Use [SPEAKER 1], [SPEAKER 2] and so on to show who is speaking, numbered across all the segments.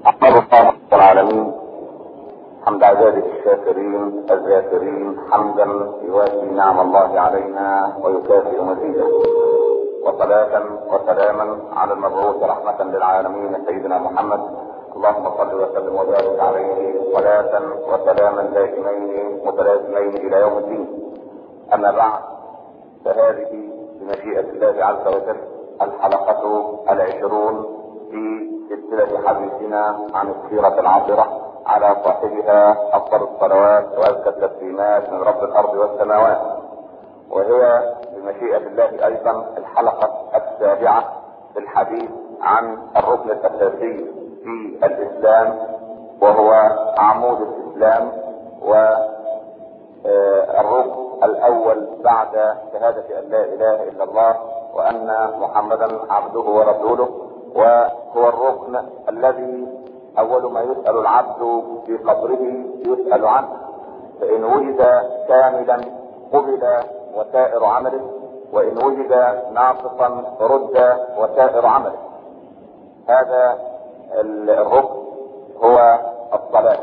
[SPEAKER 1] أحمد الله رب العالمين حمد عباده الشاكرين الذاكرين حمدا يوافي نعم الله علينا ويكافئ مزيده وصلاة وسلاما على المبعوث رحمة للعالمين سيدنا محمد اللهم صل وسلم وبارك عليه صلاة وسلاما دائمين متلازمين إلى يوم الدين أما بعد فهذه بمشيئة الله عز وجل الحلقة العشرون في سلسلة حديثنا عن السيرة العطرة على صاحبها أفضل الصلوات وأزكى التسليمات من رب الأرض والسماوات وهي بمشيئة الله أيضا الحلقة السابعة في الحديث عن الركن الأساسي في الإسلام وهو عمود الإسلام والركن الأول بعد شهادة أن لا إله إلا الله وأن محمدا عبده ورسوله وهو الركن الذي اول ما يسأل العبد في قبره يسأل عنه فان وجد كاملا قبل وسائر عمله وان وجد ناقصا رد وسائر عمله هذا الركن هو الصلاة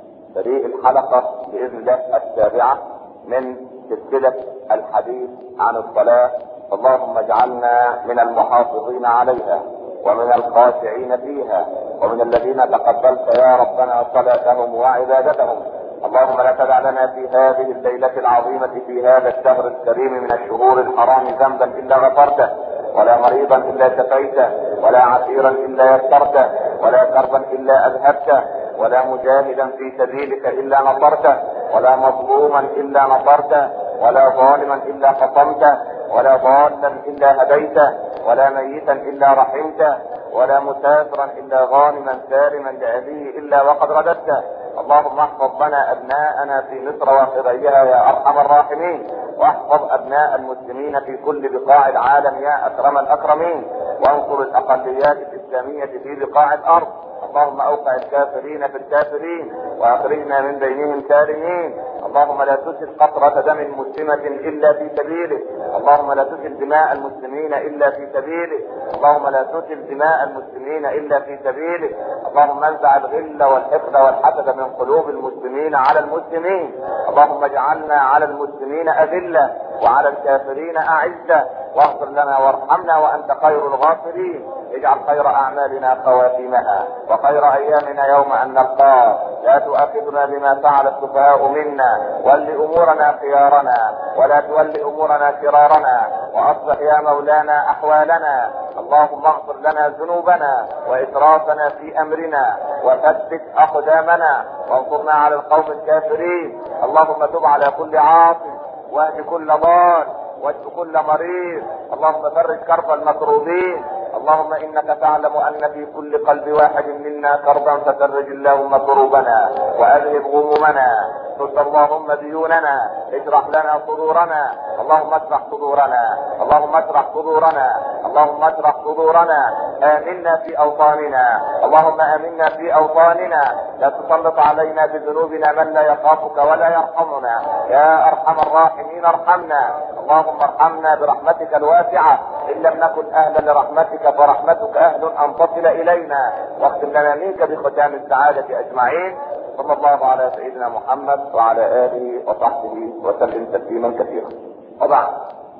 [SPEAKER 1] فدي الحلقة بإذن الله السابعة من سلسلة الحديث عن الصلاة اللهم اجعلنا من المحافظين عليها ومن الخاشعين فيها ومن الذين تقبلت يا ربنا صلاتهم وعبادتهم اللهم لا تدع لنا في هذه الليلة العظيمة في هذا الشهر الكريم من الشهور الحرام ذنبا إلا غفرته ولا مريضا إلا شفيته ولا عسيرا إلا يسرته ولا كربا إلا أذهبته ولا مجاهدا في سبيلك إلا نصرته ولا مظلوما إلا نصرته ولا ظالما إلا قصمته ولا ضالا إلا هديته ولا ميتا الا رحمته ولا مسافرا الا غانما سالما لابيه الا وقد رددته اللهم احفظ لنا ابناءنا في مصر وخريها يا ارحم الراحمين واحفظ ابناء المسلمين في كل بقاع العالم يا اكرم الاكرمين وانصر الاقليات الاسلاميه في بقاع الارض اللهم اوقع الكافرين في الكافرين واخرجنا من بينهم سالمين اللهم لا تسل قطرة دم مسلمة الا في سبيله اللهم لا تسل دماء المسلمين الا في سبيله اللهم لا تسل دماء المسلمين الا في سبيله اللهم انزع الغل والحقد والحسد من قلوب المسلمين على المسلمين اللهم اجعلنا على المسلمين اذلة وعلى الكافرين اعزة واغفر لنا وارحمنا وانت خير الغافرين اجعل خير اعمالنا خواتيمها وخير ايامنا يوم ان نلقاك لا تؤاخذنا بما فعل السفهاء منا ول امورنا خيارنا ولا تول امورنا شرارنا واصلح يا مولانا احوالنا اللهم اغفر لنا ذنوبنا واسرافنا في امرنا وثبت اقدامنا وانصرنا على القوم الكافرين اللهم تب على كل عاصي واهد كل ضال واشف كل مريض اللهم فرج كرب المكروبين اللهم انك تعلم ان في كل قلب واحد منا كربا ففرج اللهم كروبنا واذهب غمومنا سد اللهم ديوننا اشرح لنا صدورنا اللهم اشرح صدورنا اللهم اشرح صدورنا اللهم اشرح صدورنا امنا في اوطاننا اللهم امنا في اوطاننا لا تسلط علينا بذنوبنا من لا يخافك ولا يرحمنا يا ارحم الراحمين ارحمنا اللهم ارحمنا برحمتك الواسعه ان لم نكن اهلا لرحمتك فرحمتك اهل ان تصل الينا واختم لنا منك بختام السعاده اجمعين صلى الله على سيدنا محمد وعلى اله وصحبه وسلم تسليما كثيرا وبعد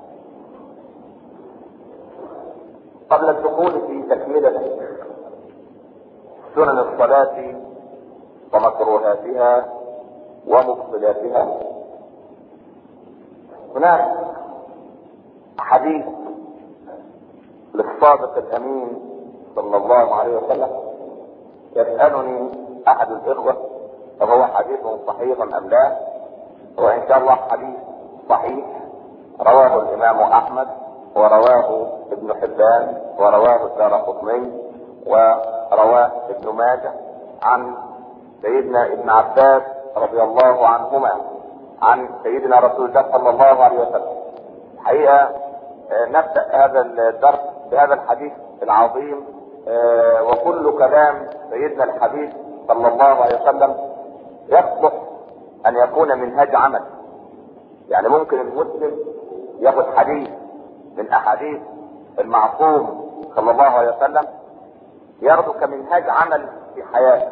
[SPEAKER 1] قبل الدخول في تكمله سنن الصلاه ومكروهاتها ومبطلاتها هناك حديث للصادق الامين صلى الله عليه وسلم يسالني احد الاخوه وهو حديث صحيح ام لا وان شاء الله حديث صحيح رواه الامام احمد ورواه ابن حبان ورواه الدار قطني ورواه ابن ماجه عن سيدنا ابن عباس رضي الله عنهما عن سيدنا رسول الله صلى الله عليه وسلم الحقيقه نبدا هذا الدرس بهذا الحديث العظيم وكل كلام سيدنا الحبيب صلى الله عليه وسلم يصلح ان يكون منهج عمل يعني ممكن المسلم ياخذ حديث من احاديث المعصوم صلى الله عليه وسلم ياخده كمنهاج عمل في حياته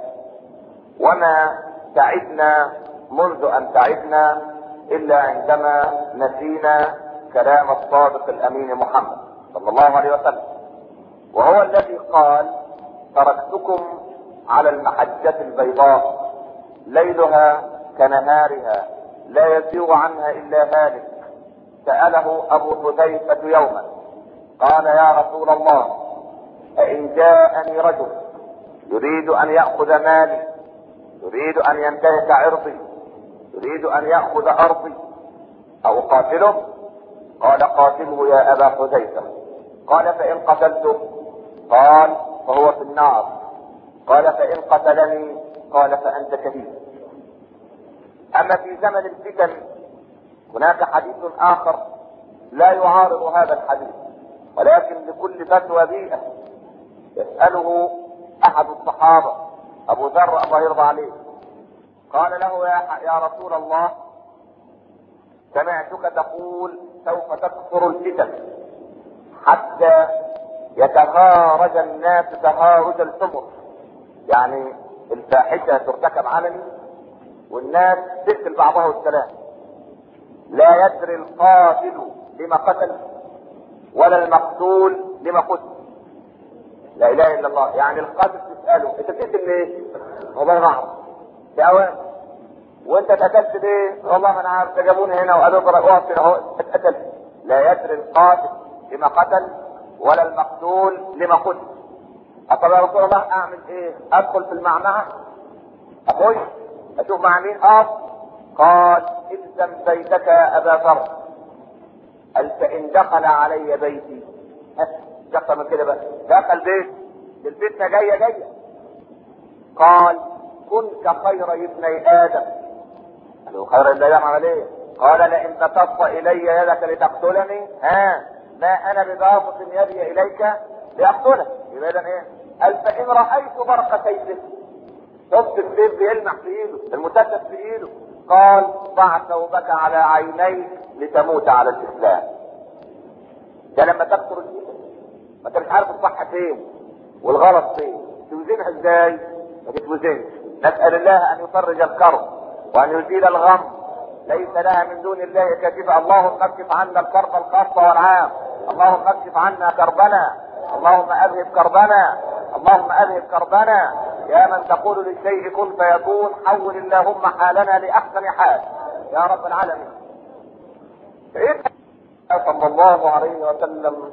[SPEAKER 1] وما تعبنا منذ ان تعبنا الا عندما نسينا كلام الصادق الامين محمد صلى الله عليه وسلم وهو الذي قال تركتكم على المحجة البيضاء ليلها كنهارها لا يزيغ عنها الا هالك سأله ابو حذيفة يوما قال يا رسول الله فإن جاءني رجل يريد أن يأخذ مالي يريد أن ينتهك عرضي يريد أن يأخذ أرضي أو قاتله قال قاتله يا أبا حذيفة قال فإن قتلته قال فهو في النار قال فإن قتلني قال فأنت شهيد أما في زمن الفتن هناك حديث آخر لا يعارض هذا الحديث ولكن لكل فتوى بيئة يسأله أحد الصحابة أبو ذر الله يرضى عليه قال له يا, يا رسول الله سمعتك تقول سوف تكثر الفتن حتى يتهارج الناس تهارج الحمر يعني الفاحشة ترتكب علني والناس تقتل بعضها السلام لا يدري القاتل لما قتل ولا المقتول لما قتل لا اله الا الله يعني القاتل تساله انت بتقتل ليه؟ والله ما اعرف في اوان وانت اتقتلت ليه؟ والله ما انا عارف جابوني هنا وقالوا اقرا اقف كده اهو اتقتل لا يدري القاتل لما قتل ولا المقتول لما قتل طب يا رسول الله اعمل ايه؟ ادخل في المعمعه اخش اشوف مع مين اقف قال الزم بيتك يا ابا ذر قال فان دخل علي بيتي دخل من كده بقى دخل بيت الفتنه جايه جايه قال كن كخير ابني ادم قالوا خير ابن ادم عمل ايه؟ قال لئن بسطت الي يدك لتقتلني ها ما انا بباسط يدي اليك لاقتلك يبقى اذا ايه؟ قال فان رايت برق سيفك شفت السيف بيلمع في ايده المسدس في ايده قال ضع ثوبك على عينيك لتموت على الاسلام ده لما تكثر الفتن ما انت مش عارف الصح فين والغلط فين توزنها ازاي ما تتوزنش نسال الله ان يفرج الكرب وان يزيل الغم ليس لها من دون الله كاشفه اللهم اكشف عنا الكرب الخاص والعام اللهم اكشف عنا كربنا اللهم اذهب كربنا اللهم اذهب كربنا يا من تقول للشيء كن فيكون حول اللهم حالنا لاحسن حال يا رب العالمين صلى الله عليه وسلم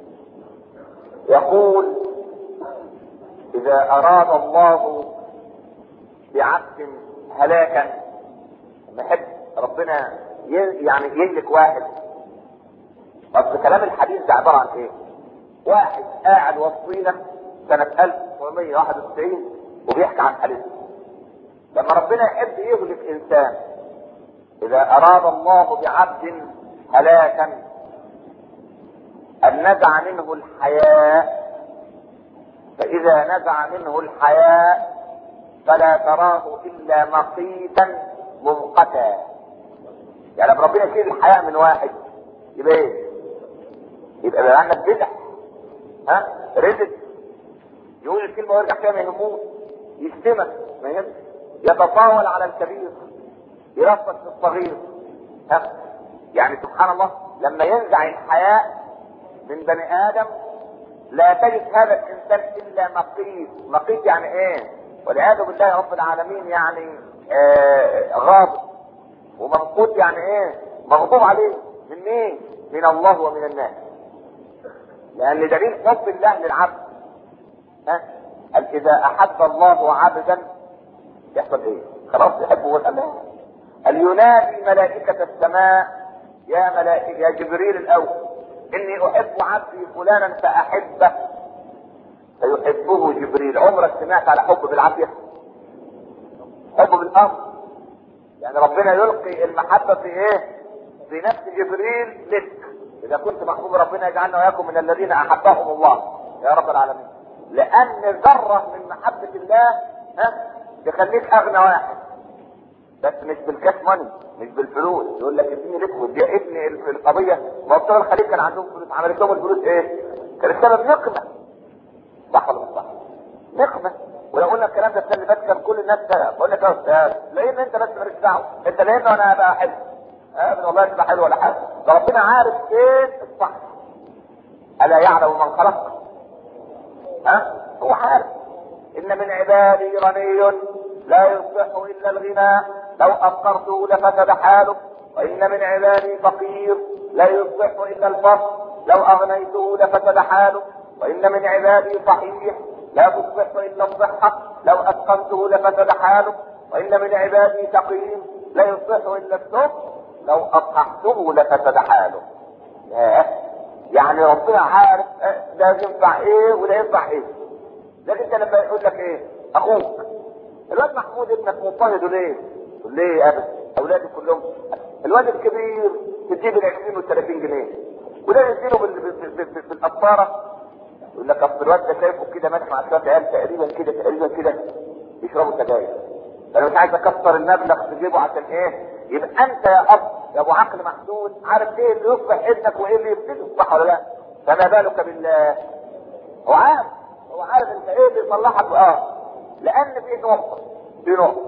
[SPEAKER 1] يقول اذا اراد الله بعبد هلاكا لما يحب ربنا يعني يهلك واحد اصل كلام الحديث ده عباره عن ايه؟ واحد قاعد وسطينا سنة 1991 وبيحكي عن حديث لما ربنا يحب يهلك انسان اذا اراد الله بعبد هلاكا ان نزع منه الحياء فاذا نزع منه الحياء فلا تراه الا مقيتا منقتا يعني لما ربنا يشيل الحياء من واحد يبقى ايه؟ يبقى بقى عندك بدع ها رزق يقول الكلمه ويرجع فيها ما يهموش يشتمك ما يهمش يتطاول على الكبير يرفض في الصغير ها يعني سبحان الله لما ينزع الحياء من بني ادم لا تجد هذا الانسان الا مقيت مقيت يعني ايه والعياذ بالله رب العالمين يعني آه غاضب ومنقوط يعني ايه مغضوب عليه من مين من الله ومن الناس لان دليل حب الله للعبد ها قال اذا احب الله عبدا يحصل ايه خلاص يحبه والامانه قال ينادي ملائكه السماء يا ملائكه يا جبريل الاول اني احب عبدي فلانا فاحبه فيحبه جبريل عمرك سمعت على حب بالعافيه حب بالامر يعني ربنا يلقي المحبه في ايه في نفس جبريل لك اذا كنت محبوب ربنا يجعلنا واياكم من الذين احبهم الله يا رب العالمين لان ذره من محبه الله ها تخليك اغنى واحد بس مش بالكاش ماني مش بالفلوس يقول لك اديني ليكويد يا ابني القضيه ما بتوع الخليج كان عندهم فلوس عملت لهم الفلوس ايه؟ كان السبب نقمه صح ولا مش صح؟ نقمه ولو قلنا الكلام ده السنه اللي فاتت كان كل الناس ده بقول لك يا استاذ لان انت بس مالكش دعوه انت لان انا هبقى حلو ابدا والله تبقى حلو ولا حاجه ده ربنا عارف ايه الصح الا يعلم من خلق ها هو عارف ان من عبادي غني لا يصلح الا الغنى لو افقرته لفسد حاله وان من عبادي فقير لا يصلح الا الفقر لو اغنيته لفسد حاله وان من عبادي صحيح لا تصلح الا الصحه لو اتقنته لفسد حاله وان من عبادي سقيم لا يصلح الا السم لو اصححته لفسد حاله ياه يعني ربنا عارف ده ينفع ايه وده ينفع ايه لكن انت لما يقول لك ايه اخوك الواد محمود ابنك مضطهد ليه؟ تقول ليه يا ابدا اولادي كلهم الواد الكبير تديه بال 20 وال 30 جنيه وده يديله بال- بال- بال- بال- بالقطاره يقول لك اصل الواد ده شايفه كده ماشي مع شويه عيال تقريبا كده تقريبا كده يشربوا سجاير انا مش عايز اكسر المبلغ تجيبه عشان ايه؟ يبقى انت يا اب يا ابو عقل محدود عارف ايه اللي يصلح ابنك وايه اللي يفسده صح ولا لا؟ فما بالك بالله هو عارف هو عارف انت ايه اللي يصلحك اه لان في نقطه في نقطه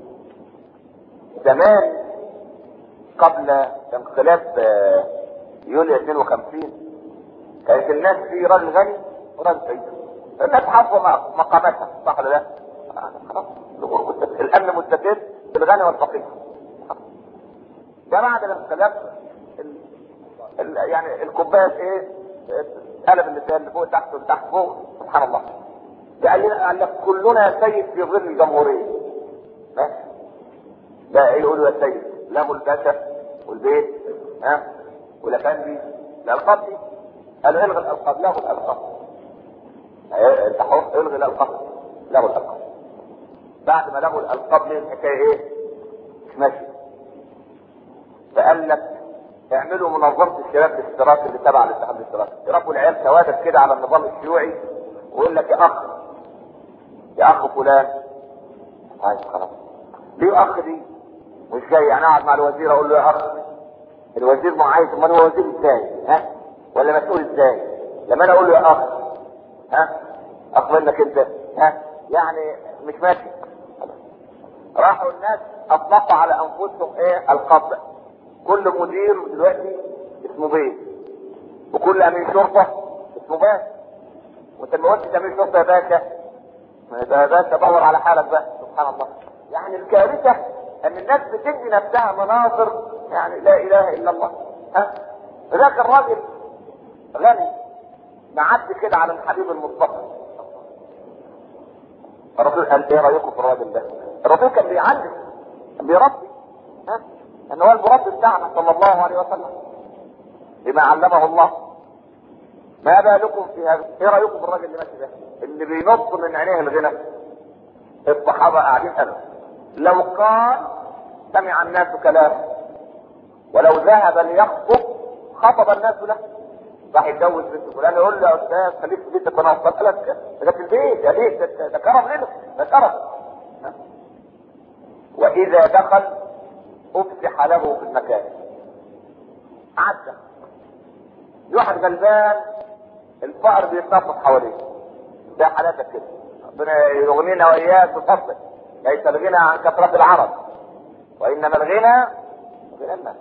[SPEAKER 1] زمان قبل انقلاب آه، يوليو 52 كانت الناس في راجل غني وراجل فقير الناس حافظه م- مقاماتها صح ولا لا؟ آه، خلاص الامور مستقر. الامن مستقر بالغني والفقير ده بعد الانقلاب ال... ال... يعني الكوبايه ايه؟ قلب اللسان اللي فوق تحت وتحت فوق سبحان الله قال لنا قال لك كلنا سيد في ظل الجمهوريه ماشي لا ايه يقولوا يا سيد لغوا الباشا والبيت ها والافندي الالقاب دي قالوا الغي الالقاب لغوا الالقاب أيوة، انت حر الغي الالقاب لغوا الالقاب بعد ما لغوا الالقاب ليه الحكايه ايه؟ مش ماشي فقال لك اعملوا منظمه الشباب الاشتراكي اللي تبع الاتحاد الاشتراكي يربوا العيال ثوابت كده على النظام الشيوعي ويقول لك يا اخ يا اخ فلان طيب خلاص ليه اخ دي مش جاي يعني اقعد مع الوزير اقول له يا اخ الوزير ما عايز امال هو وزير ازاي ها ولا مسؤول ازاي لما انا اقول له يا اخ ها اخ منك انت ها يعني مش ماشي راحوا الناس اطلقوا على انفسهم ايه القبض كل مدير دلوقتي اسمه بيه وكل امين شرطه اسمه باشا وانت لما قلت امين شرطه يا باشا ما ده يا باشا دور على حالك بقى سبحان الله يعني الكارثه ان الناس بتدي نفسها مناظر يعني لا اله الا الله ها ذاك الراجل غني معدي كده على الحبيب المصطفى الرسول قال ايه رايكم في الراجل ده؟ الرسول كان بيعلم كان بيربي ها ان هو المربي بتاعنا صلى الله عليه وسلم بما علمه الله ما بالكم في هذا؟ ايه رايكم في الراجل اللي ماشي ده؟ اللي بينط من عينيه الغنى الصحابه قاعدين قالوا لو قال سمع الناس كلامه ولو ذهب ليخطب خطب الناس له راح يتجوز بنت فلان يقول له يا استاذ خليك في بيتك وانا اوصل لك ده في البيت يا بيت ده, ده كرم لنا ده كرم واذا دخل افسح له في المكان عدى واحد غلبان الفقر بيتصفف حواليه ده حالاتك كده ربنا يغنينا واياك بفضله ليس الغنى عن كثرة العرب وانما الغنى غنى الناس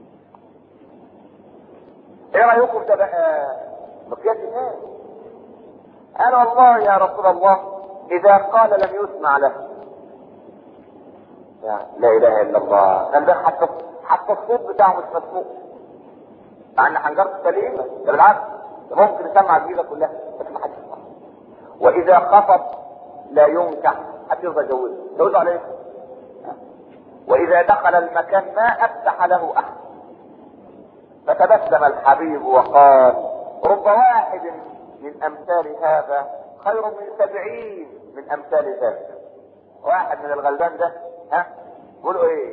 [SPEAKER 1] ايه رايكم ده بقى مقياس الناس انا والله يا رسول الله اذا قال لم يسمع له يا لا اله الا الله كان ده حتى حتى الصوت بتاعه مش مسموع مع ان حنجرته سليمه ده بالعكس ده ممكن يسمع الجيزه كلها بس ما حدش يسمع واذا خطب لا ينكح حد يرضى يجوزه يجوزه على ايه؟ واذا دخل المكان ما افتح له احد فتبسم الحبيب وقال رب واحد من امثال هذا خير من سبعين من امثال ذاك واحد من الغلبان ده ها بيقولوا ايه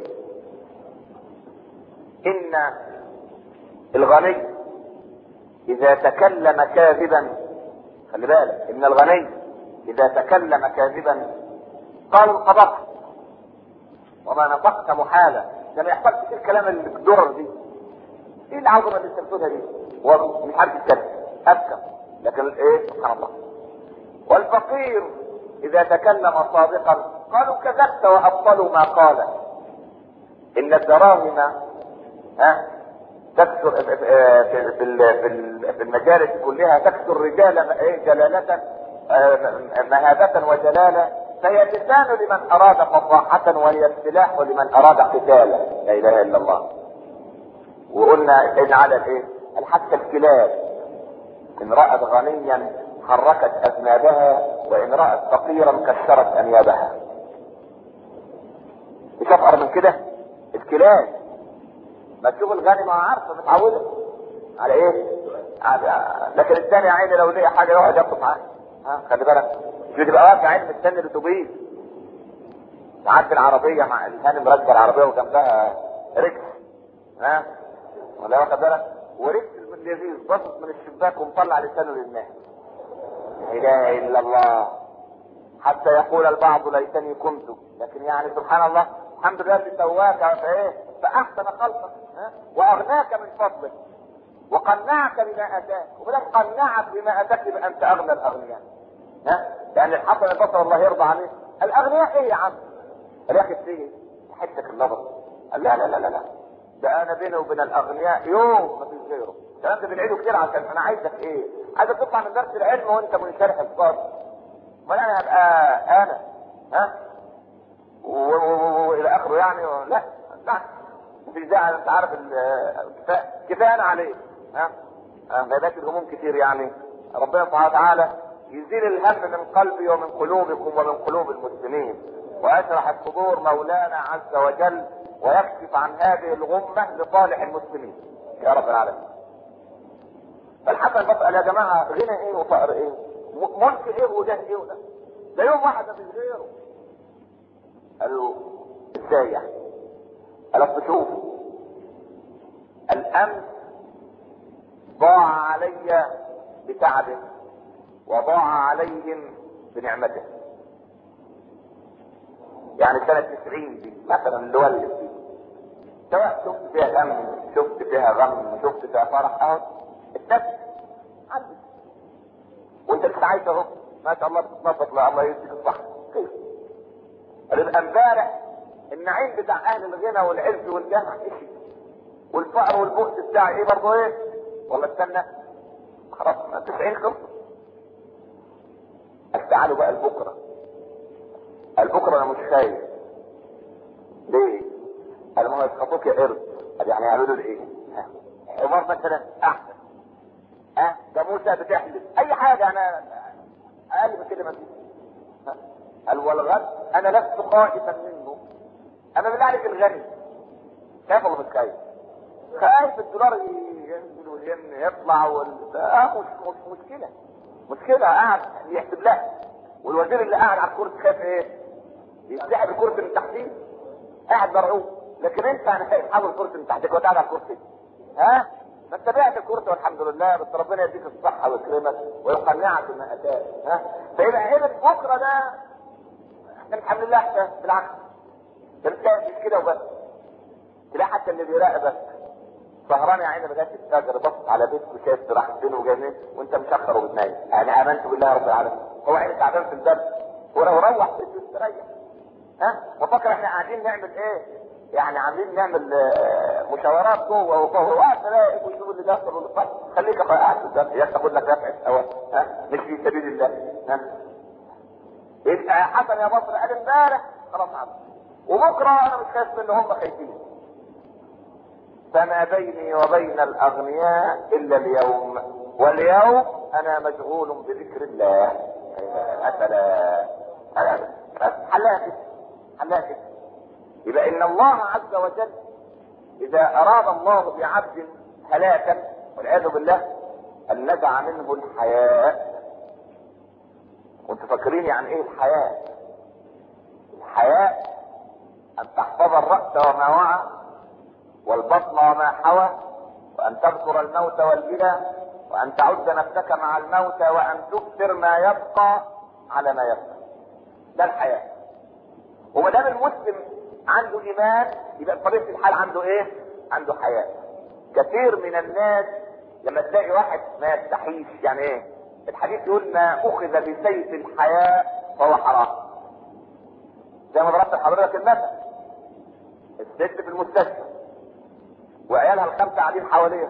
[SPEAKER 1] ان الغني اذا تكلم كاذبا خلي بالك ان الغني اذا تكلم كاذبا قالوا صدقت وما نطقت محالا ده ما يحصلش فيه الكلام اللي بالدرر دي ايه العظمه اللي انت بتقولها دي هو مش عارف يتكلم ابكى لكن ايه سبحان الله والفقير اذا تكلم صادقا قالوا كذبت وابطلوا ما قال ان الدراهم ها تكثر في في في في المجالس كلها تكثر رجال ايه جلالة مهابة وجلالة فهي لسان لمن اراد فصاحة وهي السلاح لمن اراد قتالا لا اله الا الله وقلنا ان على الايه حتى الكلاب ان رأت غنيا حركت اذنابها وان رأت فقيرا كسرت انيابها مش افقر من كده الكلاب ما تشوف الغني ما عارفه متعوده على ايه على... لكن الثاني يا عيني لو لقي حاجه يقعد ياخد معاه ها خلي بالك مش تبقى واقف عين مستني الاتوبيس تعدي العربيه مع الهانم راكبه العربيه وجنبها ركس ها ولا واخد بالك وركس اللذيذ بصت من الشباك ومطلع لسانه للناس لا اله الا الله حتى يقول البعض ليتني كنت لكن يعني سبحان الله الحمد لله في سواك فايه فاحسن خلقك ها؟ واغناك من فضله وقنعك بما اتاك وبدل قنعك بما اتاك يبقى انت اغنى الاغنياء ها لان الحسن البصري الله يرضى عليه الاغنياء ايه يا عم قال يا اخي ايه حتك اللفظ قال لا لا لا لا لا ده انا بيني وبين الاغنياء يوم ما فيش غيره الكلام ده بنعيده كتير عشان انا عايزك ايه عايزك تطلع من درس العلم وانت منشرح الصدر ما انا هبقى انا ها والى اخره يعني لا لا مفيش داعي انت عارف كفايه كفايه انا عليه ها ما يبقاش الهموم كتير يعني ربنا سبحانه وتعالى يزيل الهم من قلبي ومن قلوبكم ومن قلوب المسلمين واشرح الصدور مولانا عز وجل ويكشف عن هذه الغمه لصالح المسلمين يا رب العالمين فالحسن بسأل يا جماعة غنى ايه وفقر ايه ملك ايه وده ايه وده ده يوم واحد مفيش غيره قالوا ازاي يعني قال اصل شوف الامس ضاع علي بتعبه وضاع عليهم بنعمته يعني سنة 90 دي مثلا اللي ولد دي سواء شفت فيها هم شفت فيها غم شفت فيها فرح اهو النفس عندك وانت لسه عايش اهو ما شاء الله بتتنطط لا الله يديك الصحة كيف؟ يبقى امبارح النعيم بتاع اهل الغنى والعز والجمع اشي والفقر والبؤس بتاع ايه برضه ايه؟ والله استنى خلاص 90 خلص تعالوا بقى لبكره البكره انا مش خايف ليه؟ قال ما هو يسقطوك يا قرد قال يعني يعملوا ايه؟ حمار مثلا احسن ها ده موسى بتحلف اي حاجه انا اقل من كده ما فيش قال والغد انا لست خائفا منه انا بالله عليك الغني خايف ولا مش خايف؟ خايف الدولار ينزل والين يطلع وال اه مش مش مشكله مشكله قاعد يحسب لها والوزير اللي قاعد على الكرسي خايف ايه؟ يسحب الكرسي من تحتيه قاعد مرعوب لكن انت انا خايف حاول الكرسي من تحتك وانت قاعد على الكرسي ها؟ ما انت بعت الكرسي والحمد لله بس ربنا يديك الصحه ويكرمك ويقنعك بما اتاك ها؟ فيبقى هنا بكره ده احنا الحمد لله احسن بالعكس ده مش كده وبس تلاقي حتى اللي بيراقبك سهران يا عيني لغايه الفجر بص على بيتك وشايف راح فين وجاي وانت مشخر وبتنام يعني امنت بالله رب العالمين هو عيني تعبان في الباب ولو روح بيته يستريح ها وفكر احنا قاعدين نعمل ايه يعني عاملين نعمل مشاورات جوه وجوه وقت تلاقي ويجيبوا اللي داخل واللي طالع خليك قاعد في الباب يا تاخد لك رفعه هوا ها مش في سبيل الله ها يبقى حسن يا مصر قال امبارح خلاص عم وبكره انا مش خايف من هم خايفين فما بيني وبين الاغنياء الا اليوم واليوم انا مشغول بذكر الله افلا حلاها كده حلاها كده يبقى ان الله عز وجل اذا اراد الله بعبد هلاكا والعياذ بالله ان نزع منه الحياء وانتوا فاكرين يعني ايه الحياء الحياء ان تحفظ الراس وما وعى والبطن وما حوى وان تذكر الموت والبلى وان تعد نفسك مع الموت وان تكثر ما يبقى على ما يبقى ده الحياة وما دام المسلم عنده ايمان يبقى بطبيعه الحال عنده ايه عنده حياة كثير من الناس لما تلاقي واحد ما يستحيش يعني ايه الحديث يقول ما اخذ بسيف الحياة فهو حرام زي ما ضربت لحضرتك المثل الست في المستشفى وعيالها الخمسه قاعدين حواليها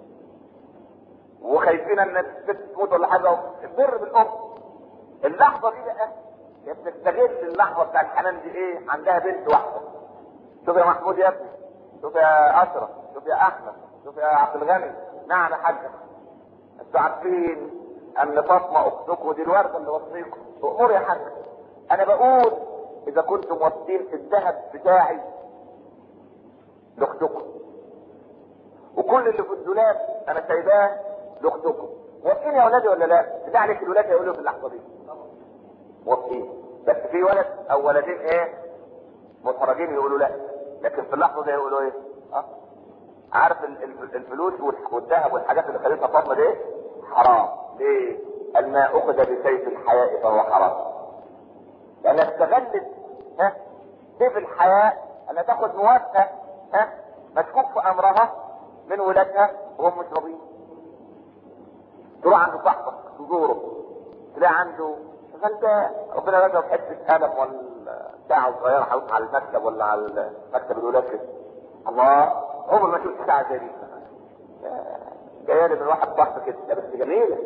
[SPEAKER 1] وخايفين ان الست تموت ولا حاجه البر بالام اللحظه دي بقى هي بتستغل اللحظه بتاع الحنان دي ايه عندها بنت واحده شوف يا محمود يا ابني شوف يا اشرف شوف يا احمد شوف يا عبد الغني نعم يا حاجه انتوا عارفين ان فاطمه اختكم دي الورده اللي وصيكم امور يا حاج انا بقول اذا كنتم واثقين في الذهب بتاعي لاختكم وكل اللي في الدولاب انا سايباه لاختكم واثقين يا ولادي ولا لا؟ بالله عليك الولاد هيقولوا في اللحظه دي واثقين بس في ولد او ولدين ايه؟ متخرجين يقولوا لا لكن في اللحظه دي يقولوا ايه؟ اه عارف ال- ال- الفلوس والح- والذهب والحاجات اللي خدتها فاطمه دي حرام ليه؟ الماء اخذ بسيف الحياء فهو حرام لانها استغلت ها سيف الحياء انها تاخذ موافقه ها مشكوك في امرها من ولادها وهم مش راضيين تروح عند صاحبك تزوره تلاقي عنده فانت ربنا رزقه بحته قلم ولا ساعه صغيره حاططها على المكتب ولا على مكتب الولاد كده الله عمر ما شفت ساعه زي دي جايه لي من واحد صاحبي كده لا بس جميله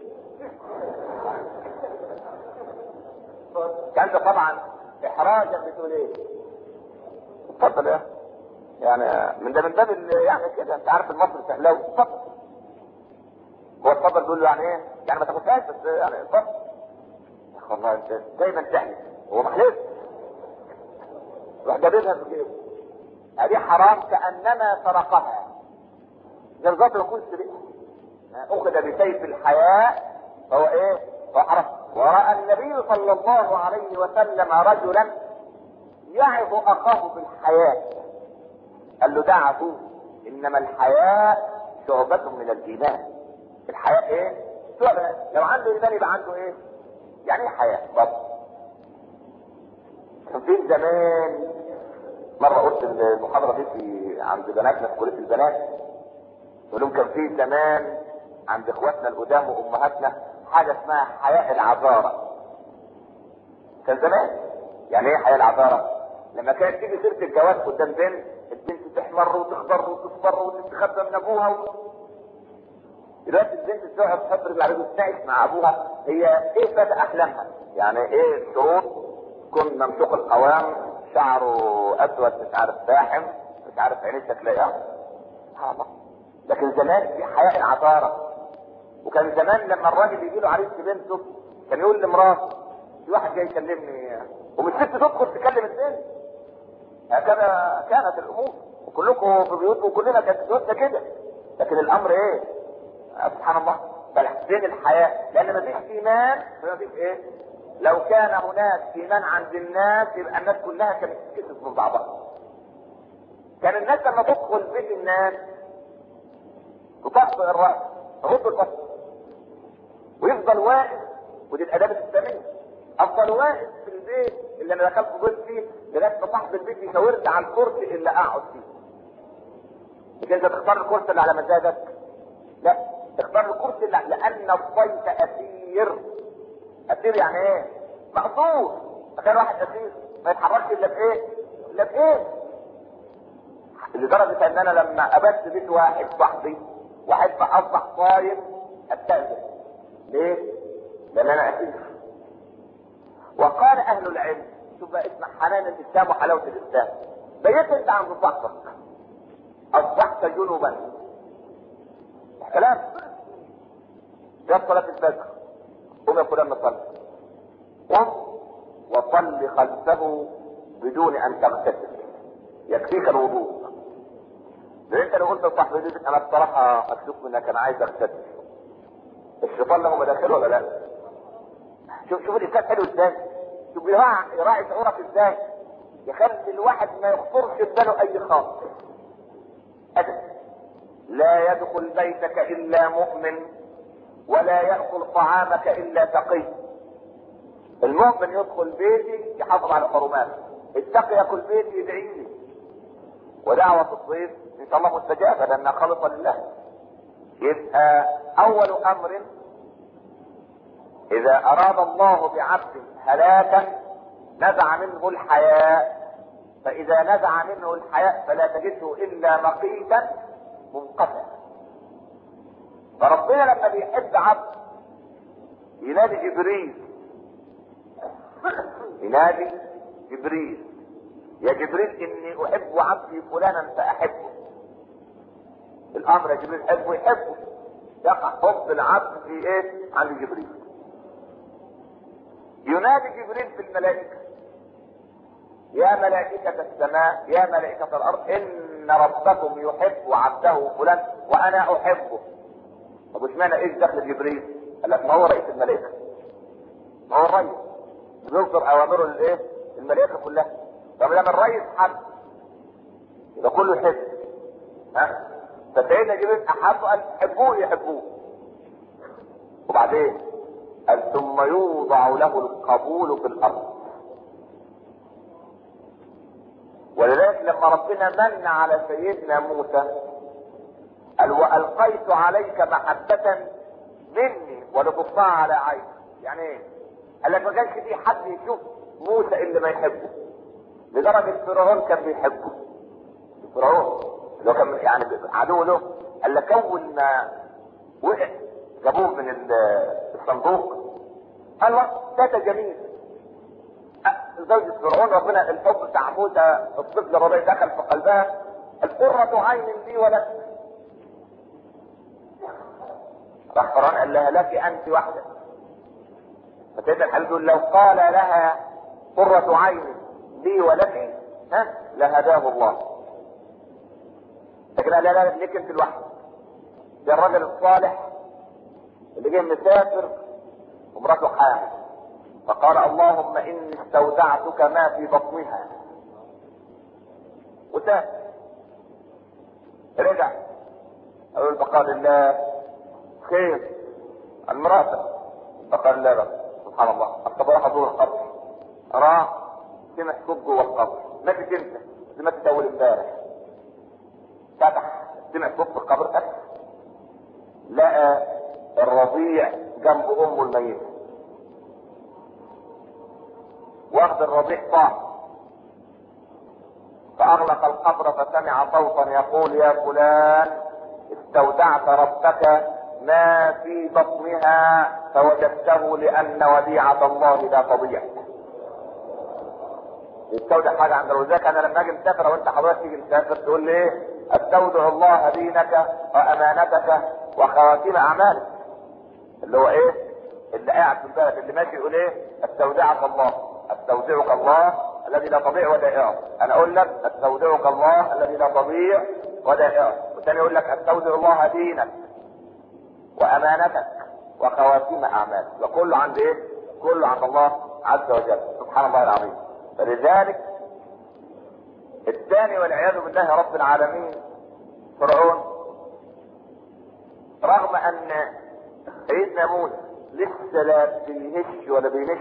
[SPEAKER 1] كانت طبعا احراجا بتقول ايه؟ اتفضل يا يعني من ده من باب ال- يعني كده انت عارف المصري سهلاوي اتفضل هو اتفضل بيقول له يعني ايه؟ يعني ما تاخدهاش بس يعني اتفضل يا اخي والله انت دايما تحلف هو محلف راح جابلها في جيبه هذه حرام كانما سرقها زي بالظبط يكون سرقها اخذ بسيف الحياء فهو ايه؟ فهو حرام وراى النبي صلى الله عليه وسلم رجلا يعظ اخاه بالحياء قال له دعه انما الحياء شعبة من الايمان الحياء ايه؟ شعبة لو عنده ايمان يبقى عنده ايه؟ يعني ايه حياء؟ طب كان في زمان مرة قلت المحاضرة دي في عند بناتنا في كلية البنات قلت لهم كان في زمان عند اخواتنا القدام وامهاتنا حاجة اسمها حياء العذارة كان زمان يعني ايه حياء العذارة؟ لما كانت تيجي سيرة الجواز قدام بنت البنت تحمر وتخضر وتصفر وتستخبى من ابوها و... دلوقتي البنت تقعد تحط رجل عليه وتناقش مع ابوها هي ايه فتى احلامها؟ يعني ايه الشروط؟ كن ممسوك القوام شعره اسود مش عارف فاحم مش عارف عينيه شكلها ايه سبحان الله لكن زمان في حياء العطاره وكان زمان لما الراجل يجي له عريس بنته كان يقول لمراته في واحد جاي يكلمني والست تدخل تكلم البنت هكذا كانت الامور وكلكم في بيوتكم وكلنا كانت بيوتنا كده لكن الامر ايه؟ سبحان الله بل فين الحياة؟ لان ما فيش ايمان فما فيش ايه؟ لو كان هناك ايمان عند الناس يبقى الناس كلها كانت تتكسف من بعضها. كان الناس لما تدخل بيت الناس تطأطئ الرأس تغض البصر ويفضل واقف ودي الاداب الاسلاميه افضل واقف في البيت اللي انا دخلت ضيف فيه لغايه ما صاحب البيت يشاورني على الكرسي اللي اقعد فيه مش انت تختار الكرسي اللي على مزاجك لا اختار الكرسي اللي لان الضيف اسير اسير يعني ايه مقصور تخيل واحد اسير ما يتحركش الا بايه الا بايه لدرجه ان انا لما ابت بيت واحد صاحبي واحد اصبح صايم استاذن ليه؟ لان انا اسير وقال اهل العلم شوف بقى اسمع حنان الاسلام وحلاوه الاسلام بيت انت عند صاحبك اصبحت جنبا كلام جاب صلاة الفجر قوم يا فلان نصلي قم وصل خلفه بدون ان تغتسل يكفيك الوضوء لان انت لو قلت لصاحبي دي انا بصراحه مكسوف منك انا عايز اغتسل الشيطان له مداخل ولا لا؟ شوف شوف الانسان حلو ازاي شوف يراعي يراعي شعورك ازاي يخلي الواحد ما يخطرش في باله اي خاطر ابدا لا يدخل بيتك الا مؤمن ولا ياكل طعامك الا تقي المؤمن يدخل بيتي يحافظ على حرماته التقي ياكل بيتي يدعي لي ودعوة الضيف ان شاء الله مستجابة لانها خالصة لله يبقى اول امر اذا اراد الله بعبد هلاكا نزع منه الحياء فاذا نزع منه الحياء فلا تجده الا مقيتا منقطع فربنا لما بيحب عبد ينادي جبريل ينادي جبريل يا جبريل اني احب عبدي فلانا فاحبه الامر يا جبريل حبه يحبه يقع حب العبد في ايه عند جبريل ينادي جبريل في الملائكة يا ملائكة السماء يا ملائكة الأرض إن ربكم يحب عبده فلان وأنا أحبه طب اشمعنى إيش دخل جبريل؟ قال لك ما هو رئيس الملائكة ما هو الرئيس بيصدر أوامره للإيه؟ الملائكة كلها طب لما الرئيس حب يبقى كله يحب ها فسيدنا جبريل أحبه قال حبوه يحبوه وبعدين قال ثم يوضع له القبول في الارض ولذلك لما ربنا من على سيدنا موسى قال والقيت عليك محبة مني ولتصنع على عيني يعني ايه؟ قال لك ما كانش في حد يشوف موسى اللي ما يحبه لدرجة فرعون كان بيحبه فرعون اللي هو كان يعني عدو له قال لك اول ما وقع جابوه من الصندوق قال له تاتا جميل زوجة فرعون ربنا الحب بتاع موسى الطفل الرضيع دخل في قلبها القرة عين لي ولك راح فرعون قال لها لك انت وحدك فسيدنا الحبيب يقول لو قال لها قرة عين لي ولك ها لهداه الله لكن قال لا لا ليك انت لوحدك ده الرجل الصالح اللي جاي مسافر ومراته حامل فقال اللهم اني استودعتك ما في بطنها وسافر رجع اقول فقال الله خير المرأة فقال لا بقى سبحان الله طب راح ازور القبر راح سمع صوت جوه القبر ماتت امتى؟ ماتت اول امبارح فتح سمع صوت في القبر فتح لقى الرضيع جنب امه الميتة واخد الرضيع طاح فاغلق القبر فسمع صوتا يقول يا فلان استودعت ربك ما في بطنها فوجدته لان وديعة الله لا تضيع يستودع حاجة عند ولذلك انا لما اجي مسافر وانت حضرتك تيجي مسافر تقول لي ايه استودع الله دينك وامانتك وخواتيم اعمالك اللي هو ايه اللي قاعد في البلد اللي ماشي يقول ايه استودعك الله استودعك الله الذي لا تضيع ودائعه انا اقول لك استودعك الله الذي لا تضيع ودائعه والثاني يقول لك استودع الله دينك وامانتك وخواتيم اعمالك وكله عند ايه كله عند الله عز وجل سبحان الله العظيم فلذلك الثاني والعياذ بالله رب العالمين فرعون رغم ان سيدنا موسى لسه لا بيهش ولا بينش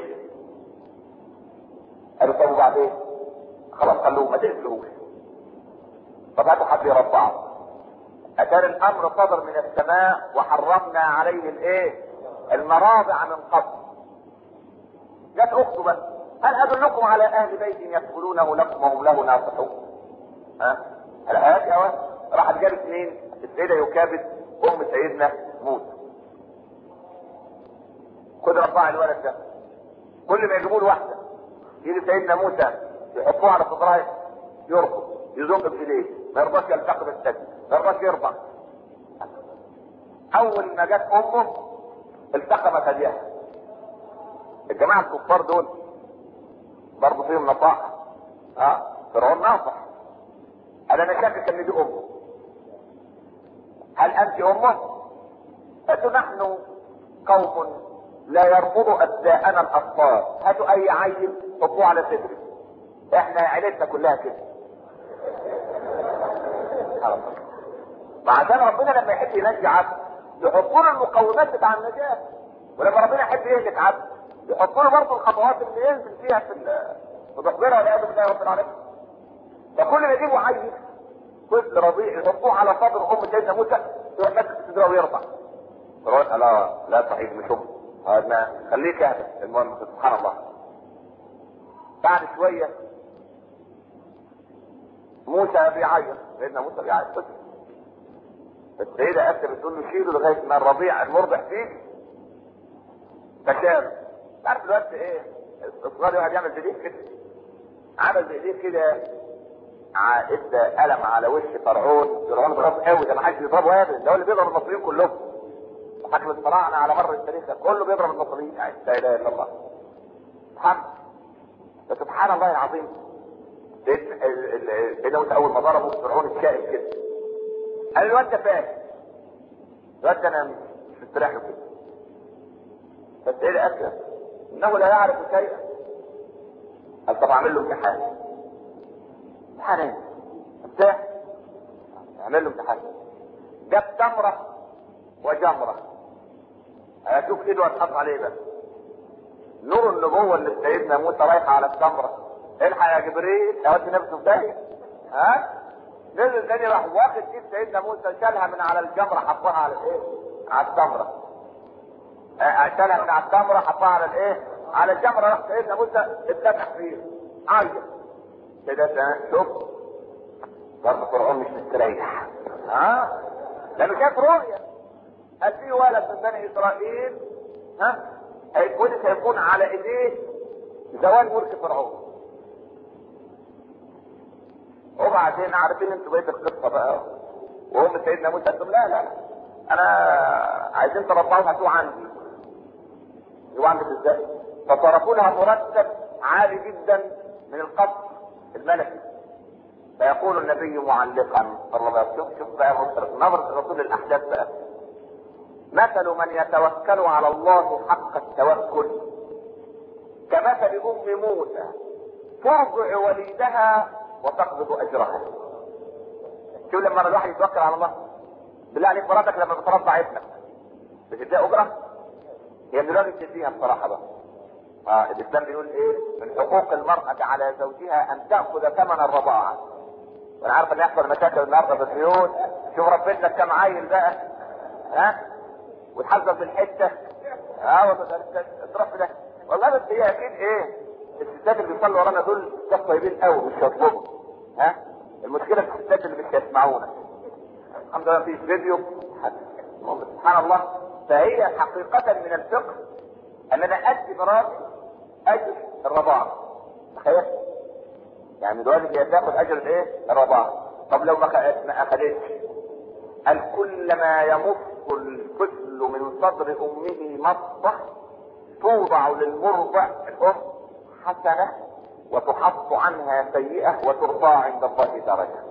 [SPEAKER 1] قالوا طب وبعدين خلاص خلوه ما تقتلوش ففتحوا حد يربعه اتاري الامر صدر من السماء وحرمنا عليه الايه المراضع من قبل جت اخته بس هل ادلكم على اهل بيت يدخلونه لكم وهم له ناصحون ها الآيات يا راحت جابت مين السيدة يكابد ام سيدنا موسى خد رفاع الولد ده كل ما يجيبوا له واحده يجي سيدنا موسى يحطوه على صدرها يرفض يزق بايديه ما يرضاش يلتقي بالسد ما يرضاش يرضع اول ما جت امه التقمت هديها الجماعه الكفار دول برضه فيهم نصائح اه فرعون ناصح قال انا شاكك ان دي امه هل انت امه؟ قالت نحن قوم لا يرفض ابناءنا الاطفال هاتوا اي عيل حطوه على صدري احنا عيلتنا كلها كده ما عشان ربنا لما يحب ينجي عبد يحط له المقومات بتاع النجاة ولما ربنا يحب يهلك عبد يحط له برضه الخطوات اللي ينزل فيها في في تحضيرها والعياذ بالله رب العالمين فكل ما يجيبوا عيل طفل رضيع يحطوه على صدر ام سيدنا موسى يروح ماسك صدره ويرفع فرعون قال لا لا صحيح مش امه ما خليك اهدى المهم سبحان الله بعد شويه موسى بيعيط سيدنا موسى بيعيط بس السيدة أسر بتقول له شيله لغاية ما الرضيع المرضع فيك فشال عارف دلوقتي ايه الصغير واحد يعمل بايديه كده عمل بايديه كده ع- ادى قلم على وش فرعون فرعون ضرب قوي ده ما حدش بيضربه ابدا ده هو اللي بيضرب المصريين كلهم حكم الفراعنه على مر التاريخ ده كله بيضرب المصريين يعني لا اله الا الله سبحان فسبحان الله العظيم سيدنا ال- ال- سيدنا موسى اول ما ضربه فرعون اتشائم كده قال الواد ده فاهم الواد ده انا مش مستريح له كده بس ايه الاسلم انه لا يعرف شيئا قال طب اعمل له امتحان امتحان ايه؟ امتحان اعمل له امتحان جاب تمره وجمره هشوف ايده هتحط عليه بقى نور النبوة اللي سيدنا موسى رايحة على التمرة الحق يا جبريل اودي نفسه في داهية ها نزل تاني راح واخد ايد سيدنا موسى شالها من على الجمرة حطها على الايه؟ على التمرة آه، شالها من على التمرة حطها على الايه؟ على الجمرة راح سيدنا موسى اتفتح فيه عيط كده ده شوف برضه فرعون مش مستريح ها لانه شاف رؤية قال في ولد من بني اسرائيل ها هيكون سيكون على ايديه زوال ملك فرعون وبعدين عارفين انتوا بقيه القصه بقى وهم سيدنا موسى قال لهم لا لا انا عايزين تربعوا هاتوه عندي هو عندك ازاي؟ فصرفوا لها مرتب عالي جدا من القصر الملكي فيقول النبي معلقا صلى الله عليه وسلم شوف شوف بقى نظرة رسول الاحداث بقى مثل من يتوكل على الله حق التوكل كمثل ام موسى ترضع وليدها وتقبض اجرها شوف لما الواحد يتوكل على الله بالله عليك مراتك لما بترضع ابنك بتديها اجره هي من الراجل تديها بصراحه بقى اه الاسلام بيقول ايه من حقوق المرأة على زوجها ان تأخذ ثمن الرضاعة وانا عارف ان يحصل مشاكل النهارده في البيوت شوف ربنا كم عيل بقى ها وتحذر في الحته اه والله تروح في ده والله بس هي اكيد ايه الستات اللي بيصلوا ورانا دول ستات طيبين قوي مش هيطلبوا ها المشكله في الستات اللي مش هيسمعونا الحمد لله في فيديو سبحان الله فهي حقيقة من الفقه ان انا ادي مراتي اجر الرضاعة تخيل يعني دلوقتي هي تاخد اجر الايه؟ الرضاعة طب لو ما خ- ما اخدتش قال كلما يمص الطفل من صدر امه مصة توضع للمرضع الام حسنة وتحط عنها سيئة وترفع عند الله درجة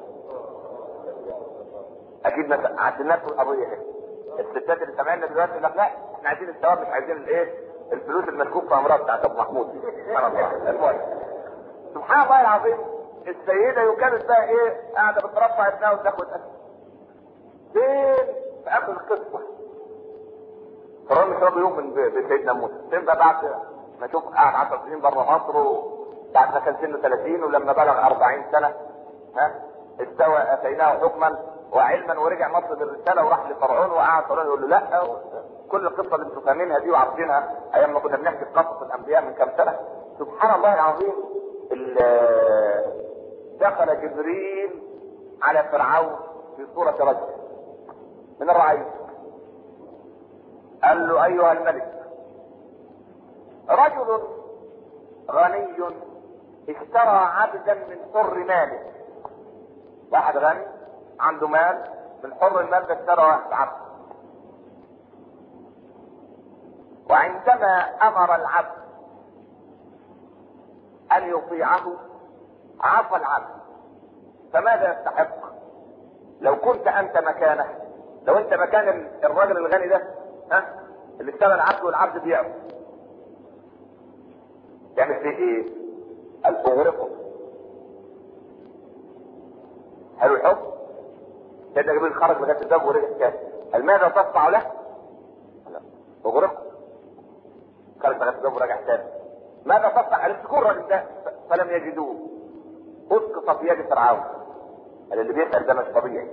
[SPEAKER 1] اكيد ما عدلناش القضية اهي الستات اللي سامعيننا دلوقتي يقول لك لا احنا عايزين الثواب مش عايزين الايه الفلوس المشكوك في امراض بتاعت ابو محمود سبحان الله المهم سبحان الله العظيم السيدة كانت بقى ايه قاعدة بترفع ابنها وتاخد اكل فين في اخر القصه فرعون مش راضي يؤمن ب- بسيدنا موسى فين بقى بعد ما شوف قعد 10 سنين بره مصر وبعد ما كان سنه 30 ولما بلغ 40 سنه ها استوى اتيناه حكما وعلما ورجع مصر بالرساله وراح لفرعون وقعد فرعون يقول له لا كل القصه اللي انتوا فاهمينها دي وعارفينها ايام ما كنا بنحكي في قصص الانبياء من كام سنه سبحان الله العظيم ال- دخل جبريل على فرعون في صوره رجل من الرعية قال له ايها الملك رجل غني اشترى عبدا من حر ماله واحد غني عنده مال من حر المال ده اشترى واحد عبد وعندما امر العبد ان يطيعه عصى العبد فماذا يستحق لو كنت انت مكانه لو انت مكان ال- الراجل الغني ده ها اللي اشترى العبد والعبد بيعه تعمل فيه ايه؟ قال اغرقه حلو الحكم سيدنا جبريل خرج من الباب ورجع تاني قال ماذا تصنع له؟ لا اغرقه خرج من الباب ورجع تاني ماذا تصنع؟ قال امسكوا الراجل ده ف- فلم يجدوه اسقط في يد فرعون قال اللي بيسال ده مش طبيعي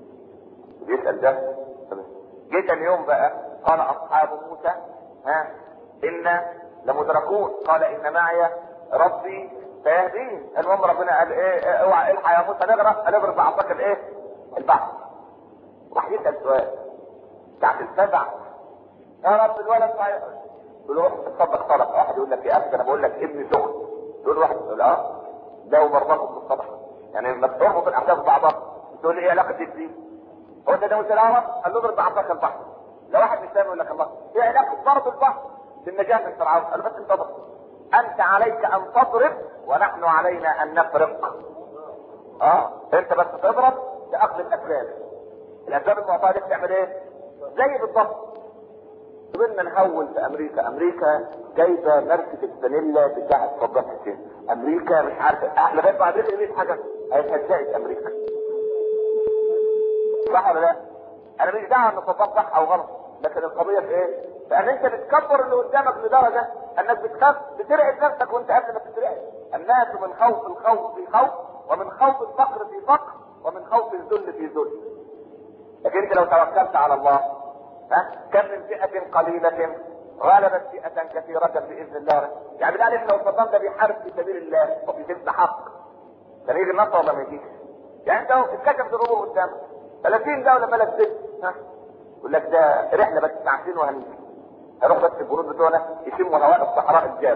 [SPEAKER 1] بيسأل ده جه تاني يوم بقى قال اصحاب موسى ها انا لمدركون قال ان معي ربي سيهدين المهم ربنا قال ايه إيه، اوعى الحق يا موسى نغرق نغرق بعصاك الايه البحر راح يسال سؤال بتاعت السبع يا رب الولد صحيح يقول له روح تصدق طلب واحد يقول لك يا اخي انا بقول لك ابني سخن يقول له واحد يقول اه ده مربطه بالصدقه يعني لما تربط الاحداث ببعضها تقول لي ايه علاقه دي بدي؟ هو ده ده موسى لا قال له اضرب بعصاك البحر لو واحد مش فاهم يقول لك الله ايه علاقه ضرب البحر بالنجاه من فرعون قال له بس انت اضرب انت عليك ان تضرب ونحن علينا ان نفرق اه انت بس تضرب لاخذ الاسباب الاسباب المعطاه دي بتعمل ايه زي بالضبط قبلنا نهول في امريكا امريكا جايبه ماركه الفانيلا بتاعت صدام حسين امريكا مش عارفه أه، لغايه ما امريكا دي حاجه هيصدقت امريكا صح ولا لا؟ انا مش دعوه ان صدام صح او غلط لكن القضيه في ايه؟ فان انت بتكبر اللي قدامك لدرجه انك بتخاف بترعب نفسك وانت قبل ما تترعب الناس من خوف الخوف في خوف ومن خوف الفقر في فقر ومن خوف الذل في ذل لكن انت لو توكلت على الله ها كم من فئة قليلة غلبت فئة كثيرة بإذن الله يعني بالله عليك لو صدام ده بيحارب في سبيل الله وفي سبيل حق كان يجي النصر ولا ما يجيش؟ يعني انت اتكشفت الامور قدامك 30 دولة بلد ست ها يقول لك ده رحلة بس ساعتين وهنيجي هروح بس الجنود بتوعنا يشموا هواء الصحراء الجاف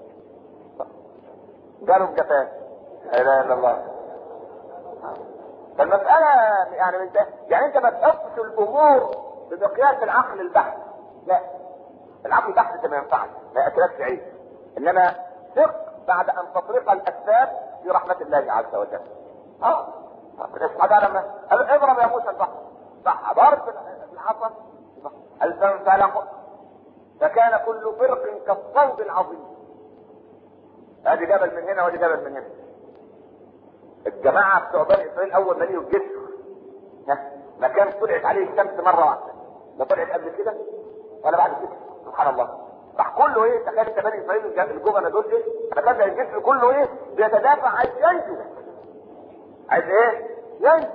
[SPEAKER 1] قالوا بجفاف لا اله الا الله فالمسألة يعني من ده يعني انت ما تحطش الامور بمقياس العقل البحث لا العقل البحث ده ما ينفعش ما ياكلكش عيش انما ثق بعد ان تطرق الاسباب في رحمة الله عز وجل اه ربنا لما قال اضرب يا موسى البحر صح ضرب العصا فانفلق فكان كل فرق كالصوت العظيم ادي جبل من هنا وادي جبل من هنا الجماعه بتوع بني اسرائيل اول ما لقوا الجسر مكان طلعت عليه الشمس مره واحده لا طلعت قبل كده ولا بعد كده سبحان الله راح كله ايه تخيل انت بني اسرائيل الجبنه دول ايه تخيل الجسر كله ايه بيتدافع عايز ينجو عايز ايه ينجو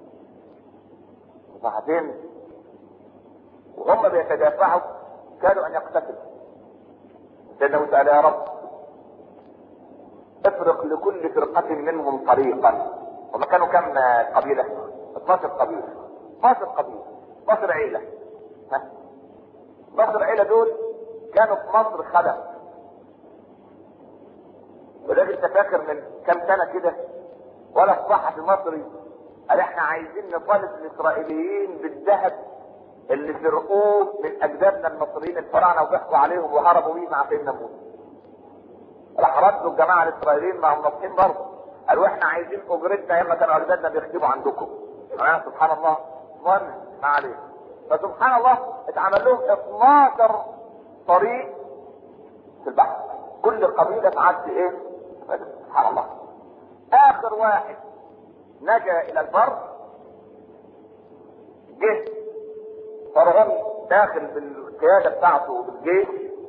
[SPEAKER 1] وبعدين وهم بيتدافعوا كانوا ان يقتتلوا سيدنا موسى قال يا رب افرق لكل فرقة منهم طريقا هم كانوا كم قبيلة 12 قبيلة 12 قبيلة 12 عيلة ها 12 عيلة دول كانوا في مصر خدم ولكن انت فاكر من كم سنة كده ولا الصحفي المصري قال احنا عايزين نطالب الاسرائيليين بالذهب اللي سرقوه من اجدادنا المصريين الفراعنه وضحكوا عليهم وهربوا بيه مع سيدنا موسى. راح ردوا الجماعه الاسرائيليين مع الناصحين برضه قالوا احنا عايزين اجرتنا ياما كانوا اجدادنا بيكتبوا عندكم. آه سبحان الله المهم ما عليه. فسبحان الله اتعمل لهم 12 طريق في البحر. كل قبيله تعدي ايه؟ سبحان الله. اخر واحد نجا الى البر جه فرعون داخل بالقياده بتاعته بالجيش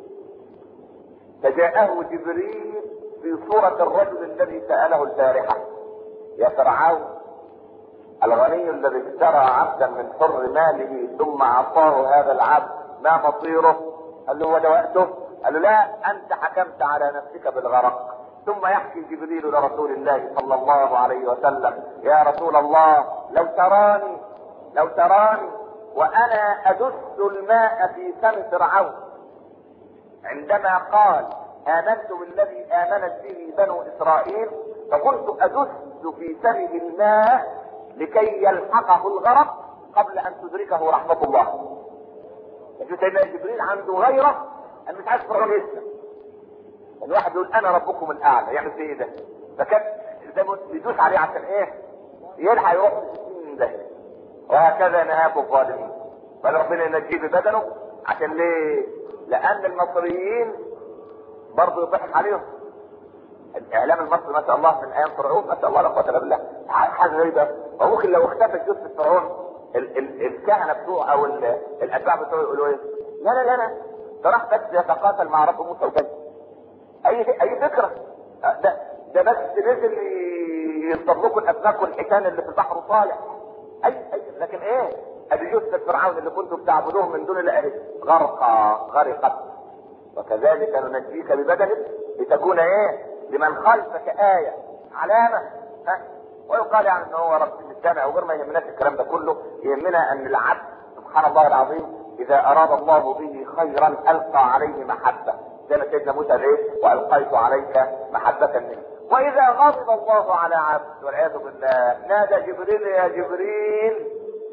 [SPEAKER 1] فجاءه جبريل في صورة الرجل الذي سأله البارحة يا فرعون الغني الذي اشترى عبدا من حر ماله ثم أعطاه هذا العبد ما مصيره؟ قال له وده وقته؟ قال له لا أنت حكمت على نفسك بالغرق ثم يحكي جبريل لرسول الله صلى الله عليه وسلم يا رسول الله لو تراني لو تراني وانا ادس الماء في فم فرعون عندما قال امنت بالذي امنت به بنو اسرائيل فكنت ادس في فمه الماء لكي يلحقه الغرق قبل ان تدركه رحمه الله. لكن سيدنا جبريل عنده غيره ان مش عايز فرعون يسلم. الواحد يقول انا ربكم الاعلى يعمل في ايه ده؟ فكان زي ما بيدوس عليه عشان ايه؟ يلحق يروح في ده وهكذا نهاكم الظالمين بل ربنا ينجيه ببدنه عشان ليه؟ لان المصريين برضه يضحك عليهم الاعلام المصري ما شاء الله من ايام فرعون ما شاء الله لا قوه الا بالله حاجه غريبه وممكن لو اختفت جثه فرعون ال- ال- الكهنه بتوعه او ال- الاتباع بتوعه يقولوا ايه؟ لا لا لا لا ده راح بس يتقاتل مع رب موسى وجاي اي اي فكره ده ده بس نزل يصطاد لكم الاسماك والحيتان اللي في البحر صالح اي اي لكن ايه ادي جثه فرعون اللي كنتم بتعبدوه من دون الله غرقا غرقت وكذلك ننجيك ببدنك لتكون ايه لمن خلفك آية علامة ها ويقال يعني ان هو رب السمع وغير ما يهمناش الكلام ده كله يهمنا ان العبد سبحان الله العظيم اذا اراد الله به خيرا القى عليه محبه زي ما سيدنا موسى ايه والقيت عليك محبه مني واذا غضب الله على عبد والعياذ بالله نادى جبريل يا جبريل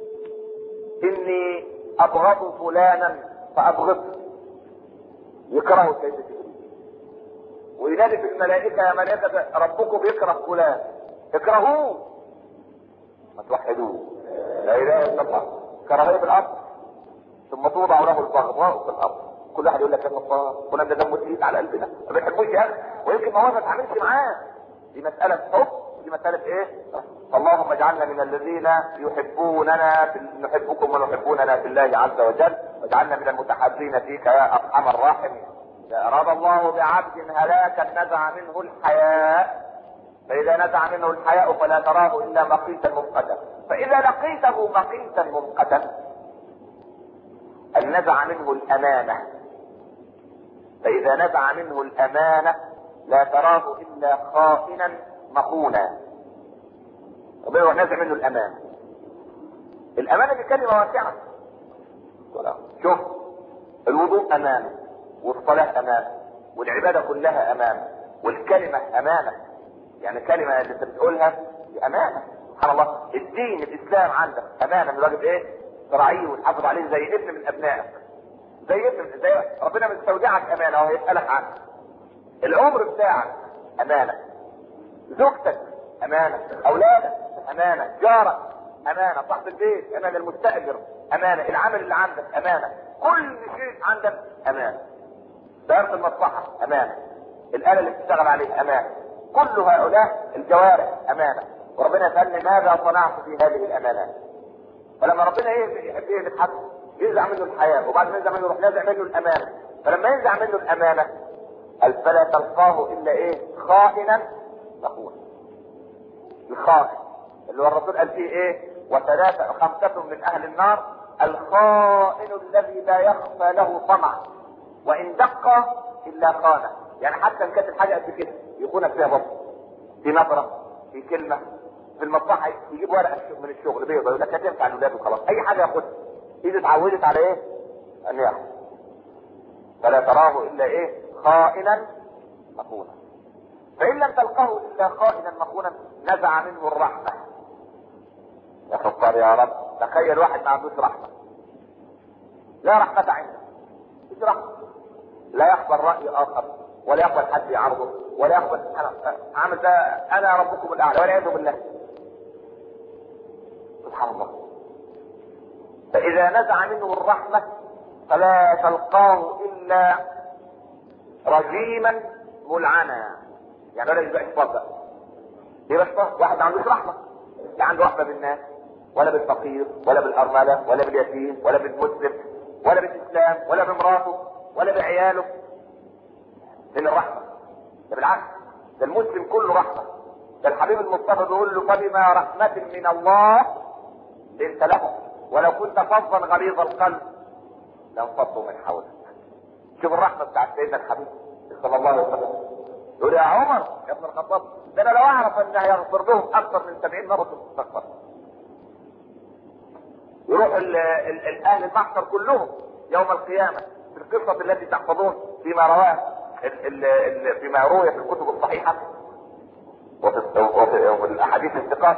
[SPEAKER 1] اني ابغض فلانا فابغضه يكرهه سيدنا جبريل وينادي في الملائكة يا ملائكة ربكم بيكره فلان اكرهوه ما توحدوه لا اله الا الله كراهية في الارض ثم توضع له البغضاء في الارض كل واحد يقول لك يا الله فلان ده دمه تقيل على قلبنا ما بيحبوش يا اخي ويمكن ما هو ما اتعاملش معاه دي مسألة حب دي مسألة ايه؟ اللهم اجعلنا من الذين يحبوننا في نحبكم ونحبوننا في الله عز وجل واجعلنا من المتحابين فيك يا ارحم الراحمين إذا أراد الله بعبد هلاكا نزع منه الحياء فإذا نزع منه الحياء فلا تراه إلا مقيتا ممقتا فإذا لقيته مقيتا ممقتا أن نزع منه الأمانة فإذا نزع منه الأمانة لا تراه إلا خائنا مخونا وبيروح نزع منه الأمانة الأمانة دي كلمة واسعة شوف الوضوء أمانة والصلاة أمانة والعبادة كلها أمانة والكلمة أمانة يعني كلمة اللي انت بتقولها دي أمانة سبحان الله الدين الإسلام عندك أمانة من الواجب إيه؟ تراعيه وتحافظ عليه زي ابن من أبنائك زي ابن زي ربنا مستودعك أمانة وهو يسألك عنه العمر بتاعك أمانة زوجتك أمانة أولادك أمانة جارك أمانة صاحب البيت أمانة المستأجر أمانة العمل اللي عندك أمانة كل شيء عندك أمانة دائرة المصلحة أمانة الآلة اللي بتشتغل عليه أمانة كل هؤلاء الجوارح أمانة وربنا يسألني ماذا صنعت في هذه الأمانات فلما ربنا ايه يحب ايه يتحط ينزع منه الحياة وبعد ما ينزع منه يروح نازع منه الأمانة فلما ينزع منه الأمانة قال فلا تلقاه إلا ايه خائنا مخونا الخائن اللي هو الرسول قال فيه ايه وثلاثة خمسة من أهل النار الخائن الذي لا يخفى له طمع وان دق الا خانه يعني حتى ان كانت الحاجه قد كده يخونك فيها برضه في نظره في كلمه في المصلحه يجيب ورقه من الشغل بيضه يقول لك هتنفع الاولاد وخلاص اي حاجه ياخدها اذا اتعودت على ايه؟ ان ياخذ فلا تراه الا ايه؟ خائنا مخونا فان لم تلقه الا خائنا مخونا نزع منه الرحمه يا ستار يا رب تخيل واحد ما عندوش رحمه لا رحمه عنده مش رحمه لا يقبل رأي آخر ولا يقبل حد يعرضه ولا يقبل أنا عامل ده أنا ربكم الأعلى والعياذ بالله سبحان الله فإذا نزع منه الرحمة فلا تلقاه إلا رجيما ملعنا يعني ولا يبقى اشفاق بقى يبقى اشفاق واحد ما عندوش رحمة لا عنده رحمة بالناس ولا بالفقير ولا بالأرملة ولا باليتيم ولا بالمسلم ولا بالإسلام ولا بامراته ولا بعياله من الرحمة ده بالعكس ده المسلم كله رحمة ده الحبيب المصطفى بيقول له فبما رحمة من الله لنت له ولو كنت فظا غليظ القلب لانفضوا من حولك شوف الرحمة بتاعت سيدنا الحبيب صلى الله عليه وسلم يقول يا عمر يا ابن الخطاب ده انا لو اعرف انه هيغفر لهم اكثر من 70 مره كنت استغفر يروح ال ال الاهل المحشر كلهم يوم القيامه في القصه التي تحفظون فيما رواه ال ال ال فيما روي في الكتب الصحيحه وفي, وفي, وفي الاحاديث الثقات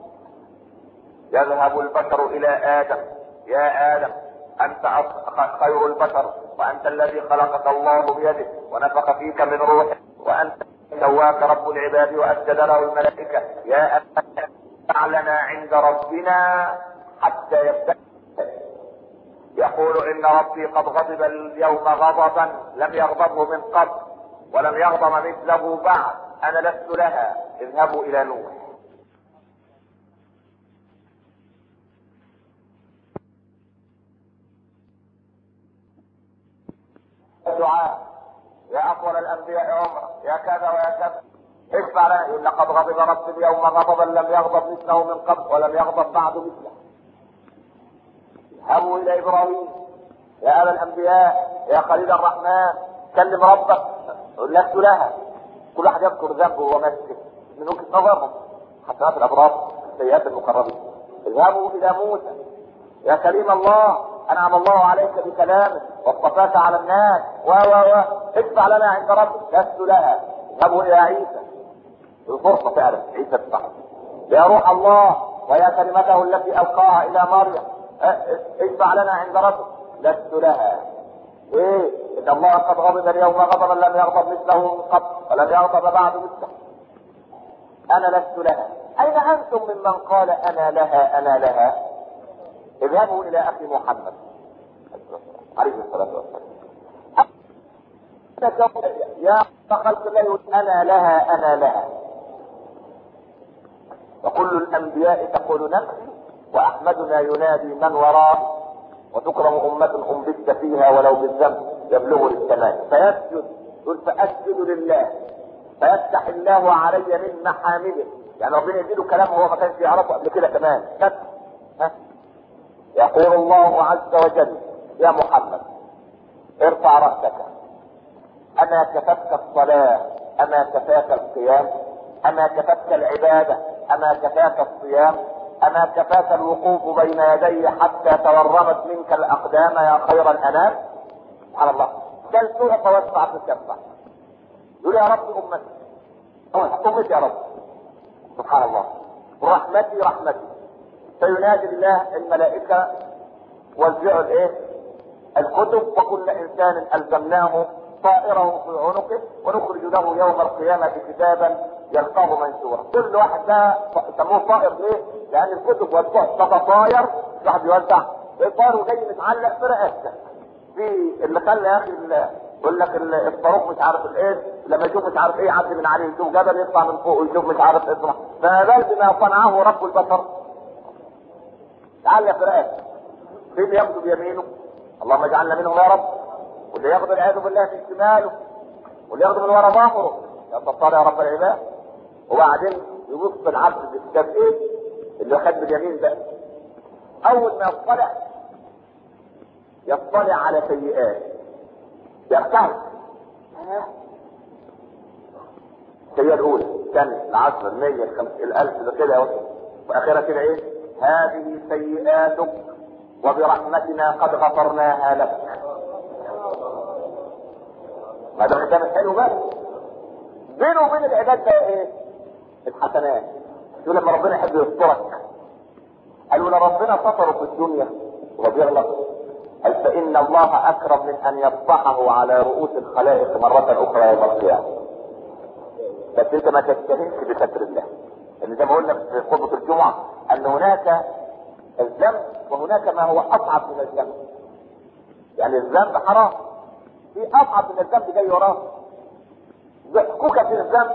[SPEAKER 1] يذهب البشر الى ادم يا ادم انت خير البشر وانت الذي خلقك الله بيده ونفخ فيك من روحه وانت سواك رب العباد واسجد له الملائكه يا ادم لنا عند ربنا حتى يبتدئ يقول ان ربي قد غضب اليوم غضبا لم يغضبه من قبل ولم يغضب مثله بعد انا لست لها اذهبوا الى نوح الدعاء يا اطول الانبياء عمرا يا كذا ويا كذا اشفع لنا يقول لقد غضب ربي اليوم غضبا لم يغضب مثله من قبل ولم يغضب بعد مثله اذهبوا الى ابراهيم يا ابا الانبياء يا خليل الرحمن كلم ربك يقول لست لها كل واحد يذكر ذنبه وهو ماسك من وجهه نظرهم حسنات الابرار سيئات المقربين اذهبوا الى موسى يا كريم الله انعم الله عليك بكلامه واصطفاك على الناس و و و ادفع لنا عند ربك لست لها اذهبوا الى عيسى الفرصه فعلا عيسى ادفع يا روح الله ويا كلمته التي القاها الى مريم ادفع لنا عند ربك لست لها ايه ان الله قد غضب اليوم غضبا لم يغضب مثله من قبل ولم يغضب بعد مثله انا لست لها اين انتم ممن قال انا لها انا لها اذهبوا الى اخي محمد عليه الصلاه والسلام يا خلق الله يقول انا لها انا لها وكل الانبياء تقول نفسي واحمدنا ينادي من وراء وتكرم امه انبت فيها ولو بالذنب يبلغ للسماء فيسجد يقول فاسجد لله فيفتح الله علي من محامده يعني ربنا يديله كلام هو ما كانش يعرفه قبل كده كمان ها يقول الله عز وجل يا محمد ارفع رأسك أما كفتك الصلاة أما كفاك القيام أما كفتك العبادة أما كفاك الصيام أما كفاك الوقوف بين يدي حتى تورمت منك الأقدام يا خير الأنام سبحان الله بل تعطى واسمع تشفع يقول يا رب أمتي أمتي يا رب سبحان الله رحمتي رحمتي فينادي الله الملائكة وزعوا الايه الكتب وكل انسان الزمناه طائره في عنقه ونخرج له يوم القيامة كتابا يلقاه منشورا كل واحد ده يسموه طائر ليه؟ لان الكتب والتحف طاير واحد بيوزع الطائر جاي متعلق في رقبته في اللي خلى يا اخي يقول لك الصاروخ مش عارف الايه لما يشوف مش عارف ايه يعدي من عليه يشوف جبل يطلع من فوق يشوف مش عارف ايه فما بال بما صنعه رب البشر تعلق في رقبته فين ياخده بيمينه اللهم اجعلنا منهم يا رب واللي ياخد العياذ بالله في شماله واللي ياخده من ورا ظهره يا ستار يا رب العباد وبعدين يبص العبد بالكتاب ايه اللي خد باليمين ده اول ما يطلع يطلع على سيئات يرتعد السيئة الأولى الثانية العشرة المية الخمسين الألف ده كده وآخرها كده إيه؟ هذه سيئاتك وبرحمتنا قد غفرناها لك ما ده كان حلو بقى بينه وبين العباد ده ايه الحسنات يقول لما ربنا يحب يسترك قالوا لا ربنا ستره في الدنيا وبيغلط قال فان الله اكرم من ان يفضحه على رؤوس الخلائق مرة اخرى يوم القيامة بس انت ما تستهينش بستر الله اللي زي ما قلنا في خطبة الجمعة ان هناك الذنب وهناك ما هو اصعب من الذنب يعني الذنب حرام في اصعب من الذنب جاي وراه ضحكك في الذنب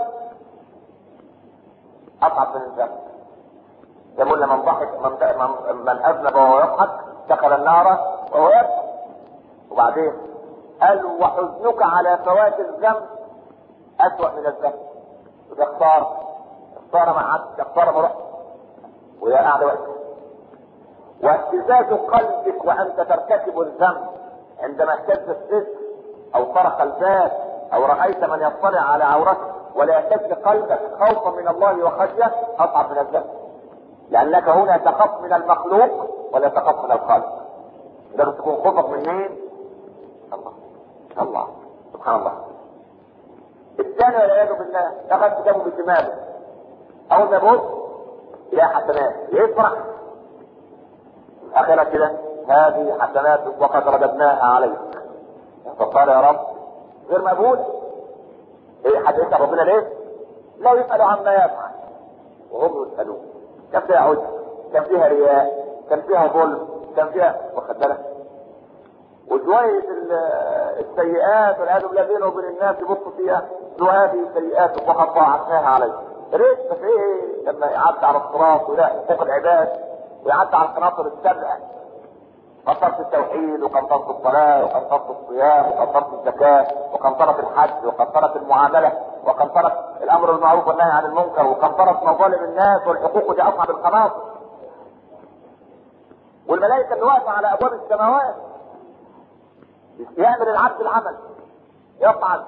[SPEAKER 1] اصعب من الذنب يقول من ضحك من, من, من اذنب وهو يضحك دخل النار وهو يضحك وبعدين قال وحزنك على فوات الذنب اسوأ من الذنب وده خسارة خسارة ما عادش خسارة مرة وهي قاعدة وقت واهتزاز قلبك وانت ترتكب الذنب عندما اهتز الستر او طرق الباب او رايت من يطلع على عورتك ولا يهتز قلبك خوفا من الله وخشيه اصعب من الذنب لانك هنا تخاف من المخلوق ولا تخاف من الخالق ده تكون خوفك من مين؟ الله الله سبحان الله الثاني والعياذ بالله اخذ كتابه بشماله اول ما يبص يا حسنات يفرح اخرها كده هذه حسنات وقد رددناها عليك فقال يا رب غير مقبول ايه حد يسال ربنا ليه؟ لا يسال عما يفعل وهم يسالون كان فيها عجب كان فيها رياء كان فيها ظلم كان فيها واخد بالك وشوية السيئات والعياذ بالله بينه وبين الناس يبصوا فيها هذه السيئات وقد ضاعفناها عليك ريت بس ايه لما يعدي على الصراط ويلاقي حقوق العباد ويعدي على القناطر السبع قنطرة التوحيد وقنطرة الصلاة وقنطرة الصيام وقنطرة الزكاة وقنطرة الحج وقنطرة المعاملة وقنطرة الأمر بالمعروف والنهي عن المنكر وقنطرة مظالم الناس والحقوق دي أصعب القناطر والملائكة اللي واقفة على أبواب السماوات يعمل العبد العمل يصعد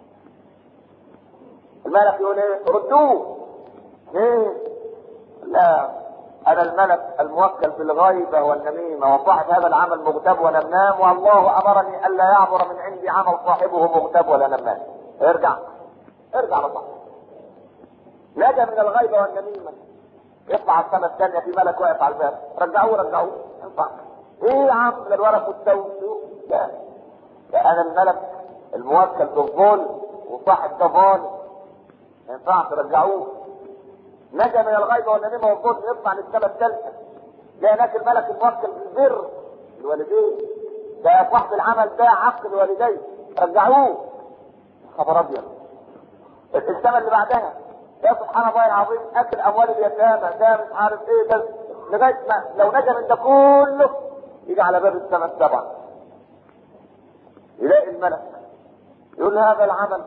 [SPEAKER 1] الملك يقول ايه ردوه ليه لا انا الملك الموكل بالغيبه والنميمه وصاحب هذا العمل مغتاب ونمام والله امرني الا يعبر من عندي عمل صاحبه مغتاب ولا نمام ارجع ارجع لصاحبه نجا من الغيبه والنميمه يطلع السنه الثانيه في ملك واقف على الباب رجعوه رجعوه ينفع ايه يا عم ده الورق والتوت لا ده انا الملك الموكل بالظلم وصاحب ده ظالم ما ينفعش ترجعوه نجا من الغيبه والنميمه والظلم يطلع للسنه الثالثه لا هناك الملك الموكل بالبر الوالدين ده صاحب العمل ده عقل الوالدين رجعوه خبر ابيض السنه اللي بعدها يا سبحان الله العظيم اكل اموال اليتامى ده مش عارف ايه ده لغايه ما لو نجا من ده كله يجي على باب السماء السبعه يلاقي الملك يقول هذا العمل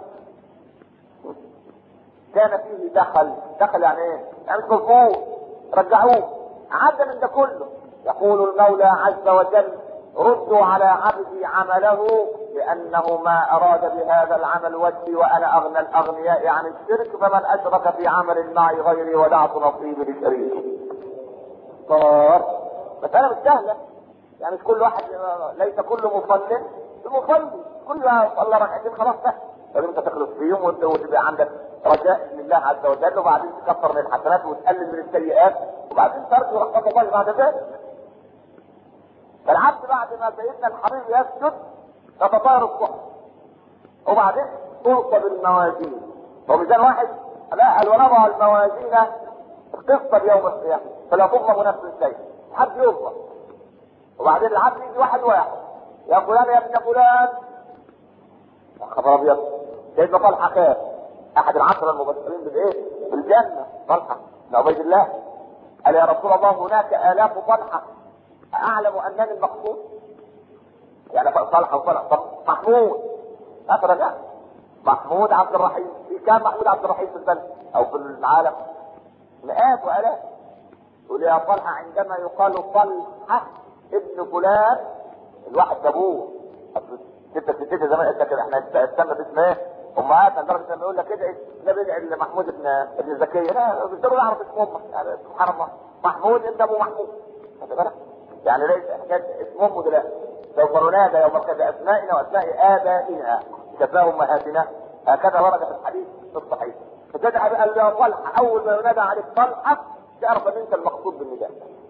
[SPEAKER 1] كان فيه دخل دخل يعني ايه؟ يعني مش مظبوط رجعوه عدى من ده كله يقول المولى عز وجل ردوا على عبدي عمله لانه ما اراد بهذا العمل وجهي وانا اغنى الاغنياء عن الشرك فمن اشرك في عمل معي غيري ودعت نصيبي لشريكي. صار مسألة مش سهلة يعني مش كل واحد ليس كل مصلي بمصلي كل صلى ركعتين خلاص سهل لازم انت تخلص فيهم وتبقى عندك رجاء لله عز وجل وبعدين تكفر من الحسنات وتقلل من السيئات وبعدين ترجو رحمة الله بعد ذلك. فالعبد بعد ما سيدنا الحبيب يسجد تتطاير الصحف وبعدين تنصب الموازين وميزان واحد لا قال ونضع الموازين قسطا يوم القيامة فلا تظلم نفس شيء حد يظلم وبعدين العبد يجي واحد واحد يا فلان يا ابن فلان يا خبر ابيض سيدنا طلحه خاف احد العشره المبشرين بالايه؟ بالجنه طلحه بن عبيد الله قال يا رسول الله هناك الاف طلحه اعلم انني المقصود يعني طلحه وطلحه طب محمود هات رجع محمود عبد الرحيم في كام محمود عبد الرحيم في البلد او في العالم مئات والاف يقول يا طلحه عندما يقال طلحه ابن فلان الواحد جابوه ستة ستة زمان قلت لك احنا استنى باسم ايه؟ امهاتنا لدرجه لما يقول لك كده لا بيدعي لمحمود ابن ابن زكيه لا بيقدروا يعرف اسم امه يعني سبحان الله محمود انت ابو محمود خد بالك يعني ليس حكايه اسم امه دلوقتي سوف ننادى يوم القيامه باسمائنا واسماء ابائنا كفاه امهاتنا هكذا ورد في الحديث في الصحيح فتدعى قال يا طلحه اول ما ينادى عليك طلحه تعرف ان انت المقصود بالنداء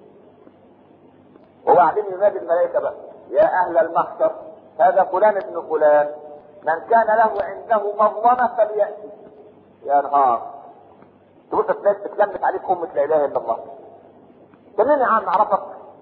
[SPEAKER 1] وبعدين ينادي الملائكه بقى يا اهل المحشر هذا فلان ابن فلان من كان له عنده مظلمه فلياتي يا نهار تبص تلاقي اتلمت عليك امه لا اله الا الله كمان يا عم عرفك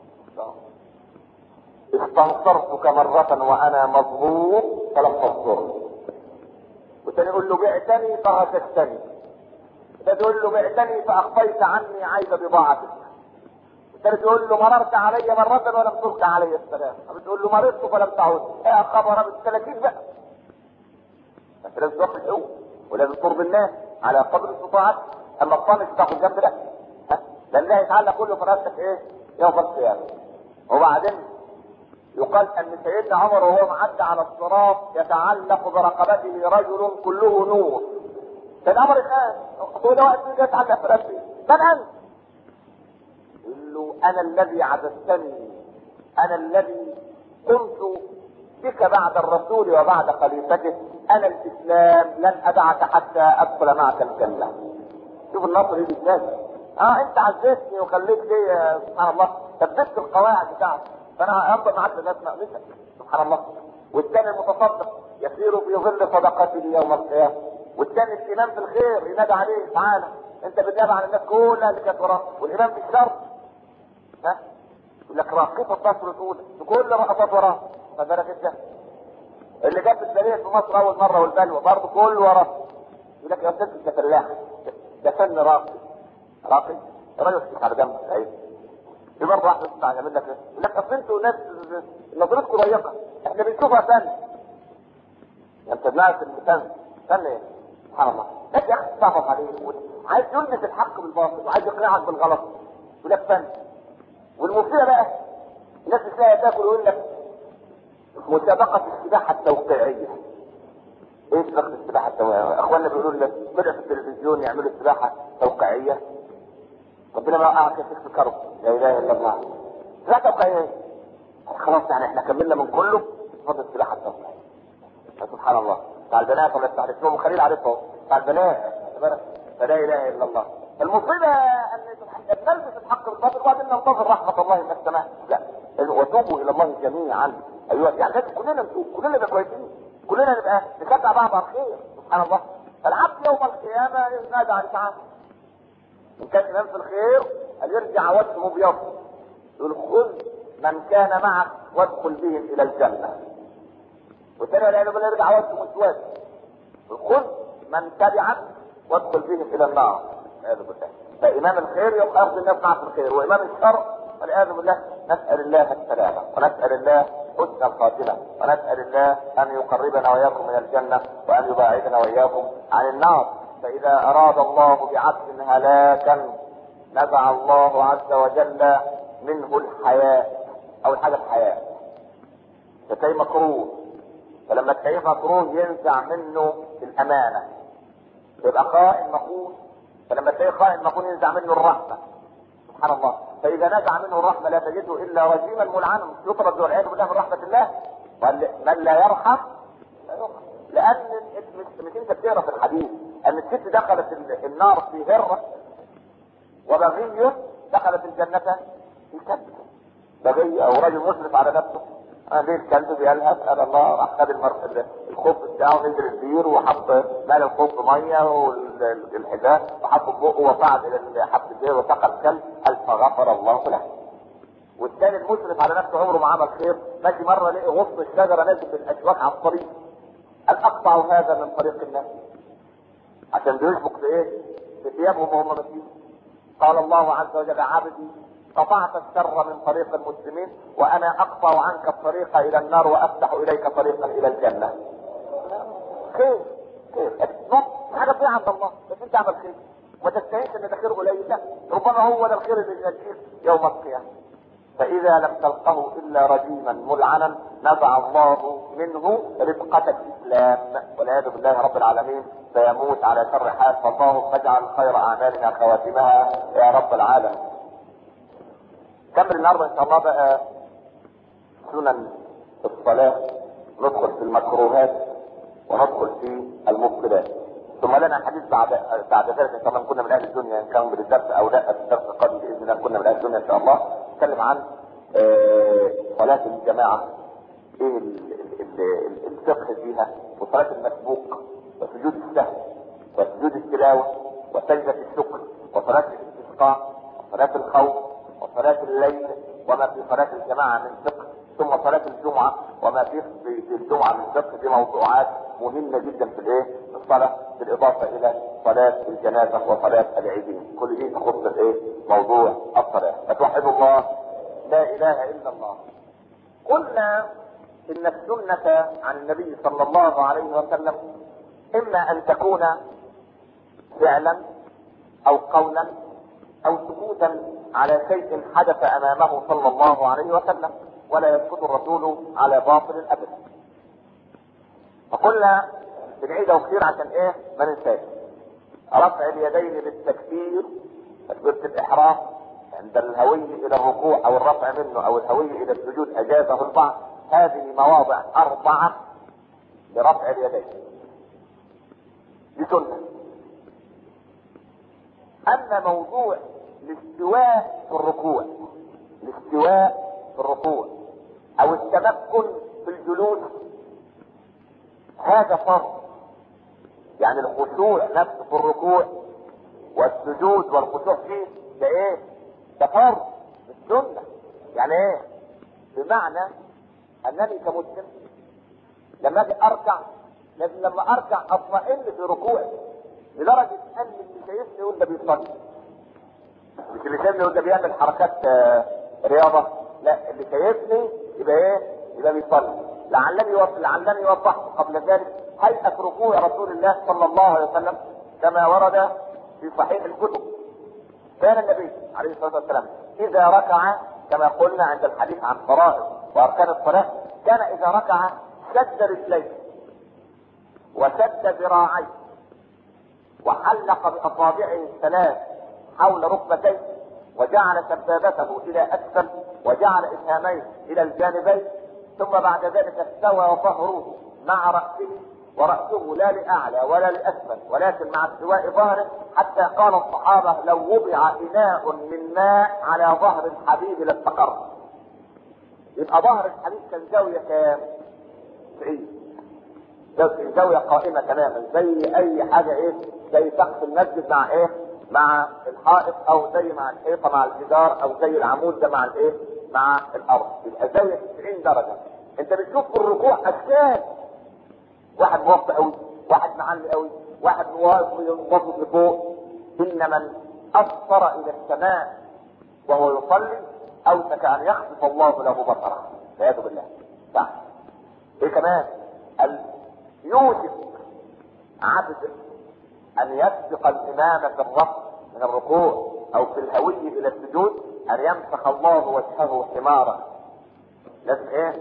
[SPEAKER 1] استنصرتك مرة وأنا مظلوم فلم تنصرني. والتاني يقول له بعتني فغششتني. ده تقول له بعتني فأخفيت عني عيب بضاعتك. والتالت يقول له مررت علي مرة ولم تلقى علي السلام. بتقول له مرضت فلم تعود. يا خبر بالثلاثين بقى. بس لازم تروح الحقوق ولازم ترضي الناس على قدر استطاعتك. أما الطامس تاخد جنب ده. ها؟ لأن ده هيتعلق كله في نفسك إيه؟ يوم القيامة. وبعدين يقال ان سيدنا عمر وهو معدى على الصراط يتعلق برقبته رجل كله نور كان عمر الان هو ده وقت جاي يتعلق برقبته من انت؟ يقول له انا الذي عززتني انا الذي كنت بك بعد الرسول وبعد خليفته انا الاسلام لن ادعك حتى ادخل معك الجنه شوف النصر يجي ازاي اه انت عززتني وخليت لي سبحان الله ثبتت القواعد بتاعتي فانا افضل معاك لغايه ما اقلتك سبحان الله والثاني المتصدق يسير في ظل صدقته يوم القيامه والثاني الامام في الخير ينادى عليه تعالى انت بتنادى على الناس كلها اللي كانت وراه والامام في الشر ها يقول لك راقصه مصر الاولى كل رقصات وراه ما بالك انت اللي جاب السريع في مصر اول مره والبلوى برضه كل وراه يقول لك يا استاذ انت فلاح ده فن راقي راقي الراجل يمسك على جنب ايوه في برضه واحد يطلع يعمل لك يقول لك اصل انتوا ناس نظرتكم ضيقه احنا بنشوفها فن انت بنعرف الفن فن ايه؟ سبحان الله انت يا اخي تستعبط عليه عايز يلبس الحق بالباطل وعايز يقنعك بالغلط يقول لك فن والمصيبه بقى الناس تلاقيها تاكل ويقول لك مسابقه السباحه التوقيعيه ايه سباقة السباحة التوقيعية؟ اخواننا بيقولوا لنا بدأ في التلفزيون يعملوا سباحة توقيعية ربنا ما وقعك يا شيخ الكرب لا اله الا الله سباحة توقيعية خلاص يعني احنا كملنا من كله فضل السباحة التوقيعية سبحان الله بتاع البنات ولا بتاع اسمهم خليل عارفه بتاع البنات فلا اله الا الله المصيبه ان نلبس الحق بالباطل وبعدين ننتظر رحمه الله من السماء لا وتوبوا الى الله جميعا ايها يعني لازم كلنا نتوب كلنا نبقى كويسين كلنا نبقى نشجع بعض على الخير سبحان الله العبد يوم القيامه ينادى على تعالى ان كان امام في الخير ان يرجع وجهه ابيض يقول خذ من كان معك وادخل بهم الى الجنه والثاني والعياذ بالله يرجع وجهه مسود خذ من تبعك وادخل بهم الى النار والعياذ بالله فامام الخير يبقى ياخذ الناس معه في الخير وامام الشر والعياذ بالله نسال الله السلامه ونسال الله حسن الخاتمه ونسال الله ان يقربنا واياكم من الجنه وان يباعدنا واياكم عن النار فاذا اراد الله بعبد هلاكا نزع الله عز وجل منه الحياء او الحاجه الحياء فكي مكروه فلما تلاقيه مكروه ينزع منه الامانه يبقى خائن مخون فلما تلاقيه خائن مخون ينزع منه الرحمه سبحان الله فاذا نزع منه الرحمه لا تجده الا رجيما ملعنا يطرد والعياذ بالله من رحمه الله من لا يرحم لا يرحم لان مش, مش انت بتقرا في الحديث ان الست دخلت النار في هره وبغي دخلت الجنه في كبد بغي او رجل مسرف على نفسه ليه الكلب بيلهث قال الله راح خد الخوف بتاعه نزل البير وحط مال الخوف ميه والحذاء وحط في بقه وصعد الى حط البير وسقى الكلب قال فغفر الله له والثاني المسرف على نفسه عمره ما عمل خير ماشي مره لقي غصن الشجره نازل في الاشواك على الطريق قال اقطع هذا من طريق الناس عشان بيشبك في ايه؟ في ثيابهم وهم ماشيين قال الله عز وجل عبدي قطعت الشر من طريق المسلمين وانا اقطع عنك الطريق الى النار وافتح اليك طريقا الى الجنه. خير خير حاجه فيها عند الله بس انت اعمل خير وما تستهينش ان ده خير قليل لا ربما هو ده الخير اللي ينجيك يوم القيامه. فاذا لم تلقه الا رجيما ملعنا نزع الله منه رفقه الاسلام والعياذ بالله رب العالمين فيموت على شر حال فالله فاجعل خير اعمالنا خواتمها يا رب العالمين. كمل النهارده ان شاء الله بقى سنن الصلاه ندخل في المكروهات وندخل في المبطلات ثم لنا حديث بعد بعد ذلك ان شاء الله كنا من اهل الدنيا ان كان بالدرس او لا في الدرس القادم باذن الله كنا من اهل الدنيا ان شاء الله نتكلم عن صلاه الجماعه ايه الفقه فيها وصلاه المسبوق وسجود السهو وسجود التلاوه وسجده الشكر وصلاه الاستسقاء وصلاه الخوف وصلاة الليل وما في صلاة الجماعة من فقه ثم صلاة الجمعة وما في في الجمعة من فقه دي موضوعات مهمة جدا في الايه؟ في الصلاة بالإضافة إلى صلاة الجنازة وصلاة العيدين كل دي تخص الايه؟ موضوع الصلاة فتوحد الله لا إله إلا الله قلنا إن السنة عن النبي صلى الله عليه وسلم إما أن تكون فعلا أو قولا أو سكوتا على شيء حدث امامه صلى الله عليه وسلم ولا يسكت الرسول على باطل ابدا فقلنا بنعيده كثير عشان ايه ما ننساش رفع اليدين للتكبير تكبيرة الاحرام عند الهوي الى الركوع او الرفع منه او الهوي الى السجود اجازه البعض هذه مواضع اربعه لرفع اليدين دي سنه اما موضوع الاستواء في الركوع الاستواء في الركوع او التمكن في الجلوس هذا فرض يعني الخشوع نفسه في الركوع والسجود والخشوع فيه ده ايه ده فرض السنة يعني ايه بمعنى انني كمسلم لما اجي اركع لازم لما اركع اطمئن في ركوعي لدرجة ان اللي شايفني يقول ده بيصلي مش اللي شايفني وده بيعمل حركات آه رياضه لا اللي شايفني يبقى ايه يبقى بيصلي لعلني يوضح لعلني يوضح قبل ذلك هيئه ركوع رسول الله صلى الله عليه وسلم كما ورد في صحيح الكتب كان النبي عليه الصلاه والسلام اذا ركع كما قلنا عند الحديث عن فرائض واركان الصلاه كان اذا ركع شد رجليه وشد ذراعيه وحلق باصابعه الثلاث حول ركبتيه وجعل سبابته الى اسفل وجعل اسهاميه الى الجانبين ثم بعد ذلك استوى ظهره مع راسه وراسه لا لاعلى ولا لاسفل ولكن مع استواء ظهره حتى قال الصحابه لو وضع اناء من ماء على ظهر الحبيب لاستقر يبقى ظهر الحبيب كان زاويه كام؟ 90 زاويه قائمه تماما زي اي حاجه ايه؟ زي سقف المسجد مع ايه؟ مع الحائط او زي مع الحيطه مع الجدار او زي العمود ده مع الايه؟ مع الارض يبقى زاويه 90 درجه انت بتشوف في الركوع اشكال واحد موطي قوي واحد معلي قوي واحد واقف لفوق ان من ابصر الى السماء وهو يصلي اوشك ان يخسف الله له بصره والعياذ بالله صح ايه كمان ال- يوشك عبد ان يسبق الامام في الرفع من الركوع او في الهوي الى السجود ان يمسح الله وجهه حمارا لازم ايه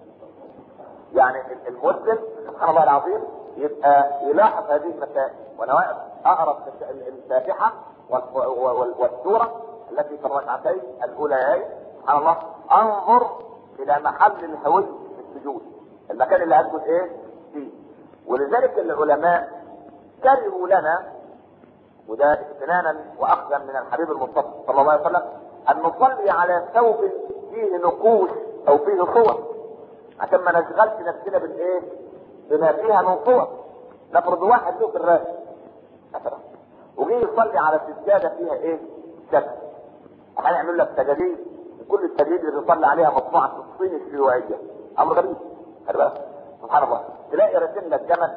[SPEAKER 1] يعني المسلم سبحان الله العظيم يبقى يلاحظ هذه المسائل وانا واقف اقرا الفاتحه وال- وال- والسوره التي في الركعتين الاوليين سبحان الله انظر الى محل الهوي في السجود المكان اللي هسجد ايه فيه ولذلك العلماء كرهوا لنا وده استنانا واخذا من الحبيب المصطفى صلى الله عليه وسلم ان نصلي على ثوب فيه نقوش او فيه صور عشان ما نشغلش نفسنا بالايه؟ بما فيها من صور نفرض واحد له في الراسم مثلا وجي يصلي على سجاده فيها ايه؟ شكل عمال يعمل لك سجادين وكل السجادين اللي بيصلي عليها مصنوعه في الصين الشيوعيه امر غريب خلي بالك سبحان الله تلاقي راسم لك جمل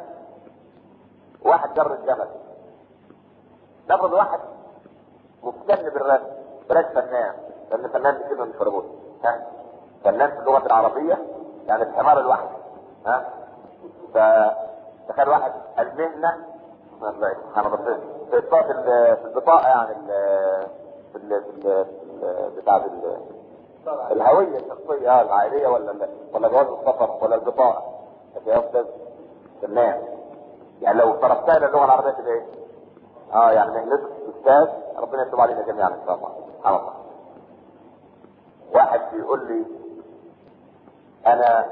[SPEAKER 1] واحد جر الجمل نفرض واحد مفتن بالرسم بلاش فنان لان فنان بيسيبها من فربوت ها فنان في اللغه العربيه يعني الحمار الواحد ها فتخيل واحد المهنه سبحان الله في البطاقه في البطاقه يعني ال- في ال- في ال- في ال- بتاع ال- الهويه الشخصيه اه العائليه ولا ال- ولا جواز السفر ولا البطاقه يا استاذ فنان يعني لو صرفتها الى اللغه العربيه تبقى ايه؟ اه يعني مهنته استاذ ربنا يتوب علينا جميعا ان شاء الله سبحان الله واحد بيقول لي انا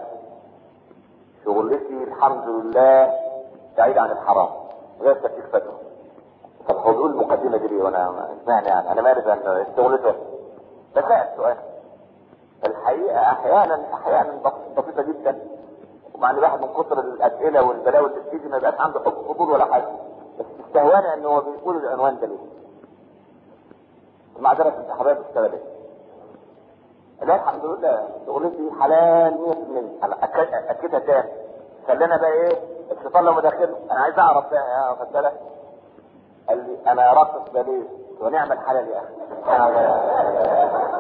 [SPEAKER 1] شغلتي الحمد لله بعيد عن الحرام غير تكليف فتوى طب هو بيقول المقدمه دي ليه وانا اشمعنى يعني انا مالي بان شغلته بسأل سؤال الحقيقه احيانا احيانا بس- بسيطه جدا ومع ان الواحد من كتر الاسئله والبلاوي اللي بتيجي ما يبقاش عنده حب فضول ولا حاجه بس استهوانا ان هو بيقول العنوان ده ليه معذره انت حضرتك بتشتغل ايه؟ لا الحمد لله شغلتي حلال 100% أنا أكد- اكدها تاني خلينا بقى ايه الشيطان لو مداخله انا عايز اعرف بقى يا واخد بالك قال لي انا راقص باليه ونعم الحلال يا اخي سبحان الله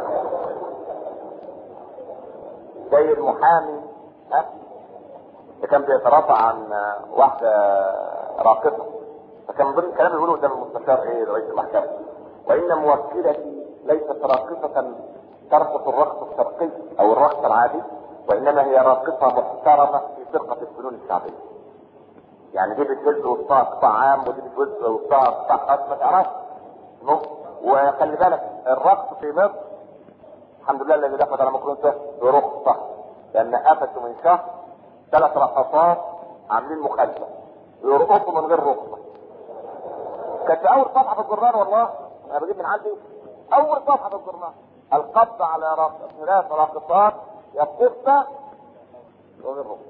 [SPEAKER 1] زي المحامي ها اللي كان بيترافع عن واحده راقصه فكان من ضمن الكلام اللي بيقوله قدام المستشار ايه رئيس المحكمه وان موكلتي ليست راقصه ترقص الرقص الشرقي او الرقص العادي وانما هي راقصه محترمه في فرقه الفنون الشعبيه يعني دي بتجوز وسطها قطاع عام ودي بتجوز وسطها قطاع خاص ما تعرفش نص وخلي بالك الرقص في مصر الحمد لله الذي دخل على مكرونته برخصه لان قفشوا من شهر ثلاث رقصات عاملين مخالفه يرقصوا من غير رخصه كانت في اول صفحه في الجرنان والله انا بجيب من عندي اول صفحه في الجرنان القبض على راق- ثلاث راقصات يقفن وغير رخصه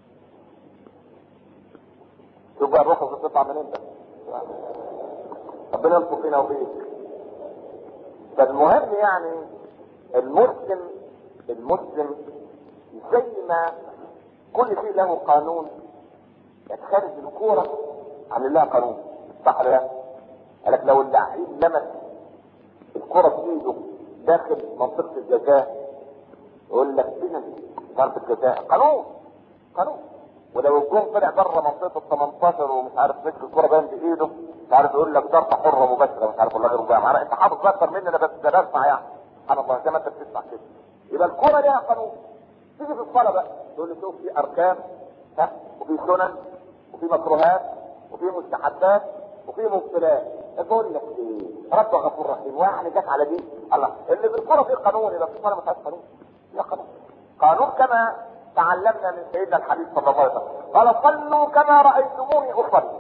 [SPEAKER 1] شوف بقى الرخص بتطلع منين ده ربنا يلطف فينا وفيك فالمهم يعني المسلم المسلم زي ما كل شيء له قانون يتخرج الكورة عامل لها قانون صح ولا لا؟ قال لك لو اللعيب لمس الكرة في ايده داخل منطقة الجزاء يقول لك بنالتي ضربة جزاء قانون قانون ولو الجون طلع بره منطقة ال 18 ومش عارف مسك الكرة باين بايده مش عارف يقول لك ضربة حرة مباشرة مش عارف ولا غير مباشرة معناها انت حافظ اكتر مني انا بس ده بسمع يعني سبحان الله زي ما انت بتسمع كده يبقى الكرة ليها قانون تيجي في الصلاة بقى تقول لي شوف في اركان ها وفي سنن وفي مكروهات وفي مستحبات وفي مبطلات اقول لك ايه رب غفور رحيم واحد جت على دي الله اللي في الكوره فيه قانون يبقى في الصلاه ما فيهاش قانون لا قانون قانون كما تعلمنا من سيدنا الحبيب صلى الله عليه وسلم قال صلوا كما رايتموني اصلي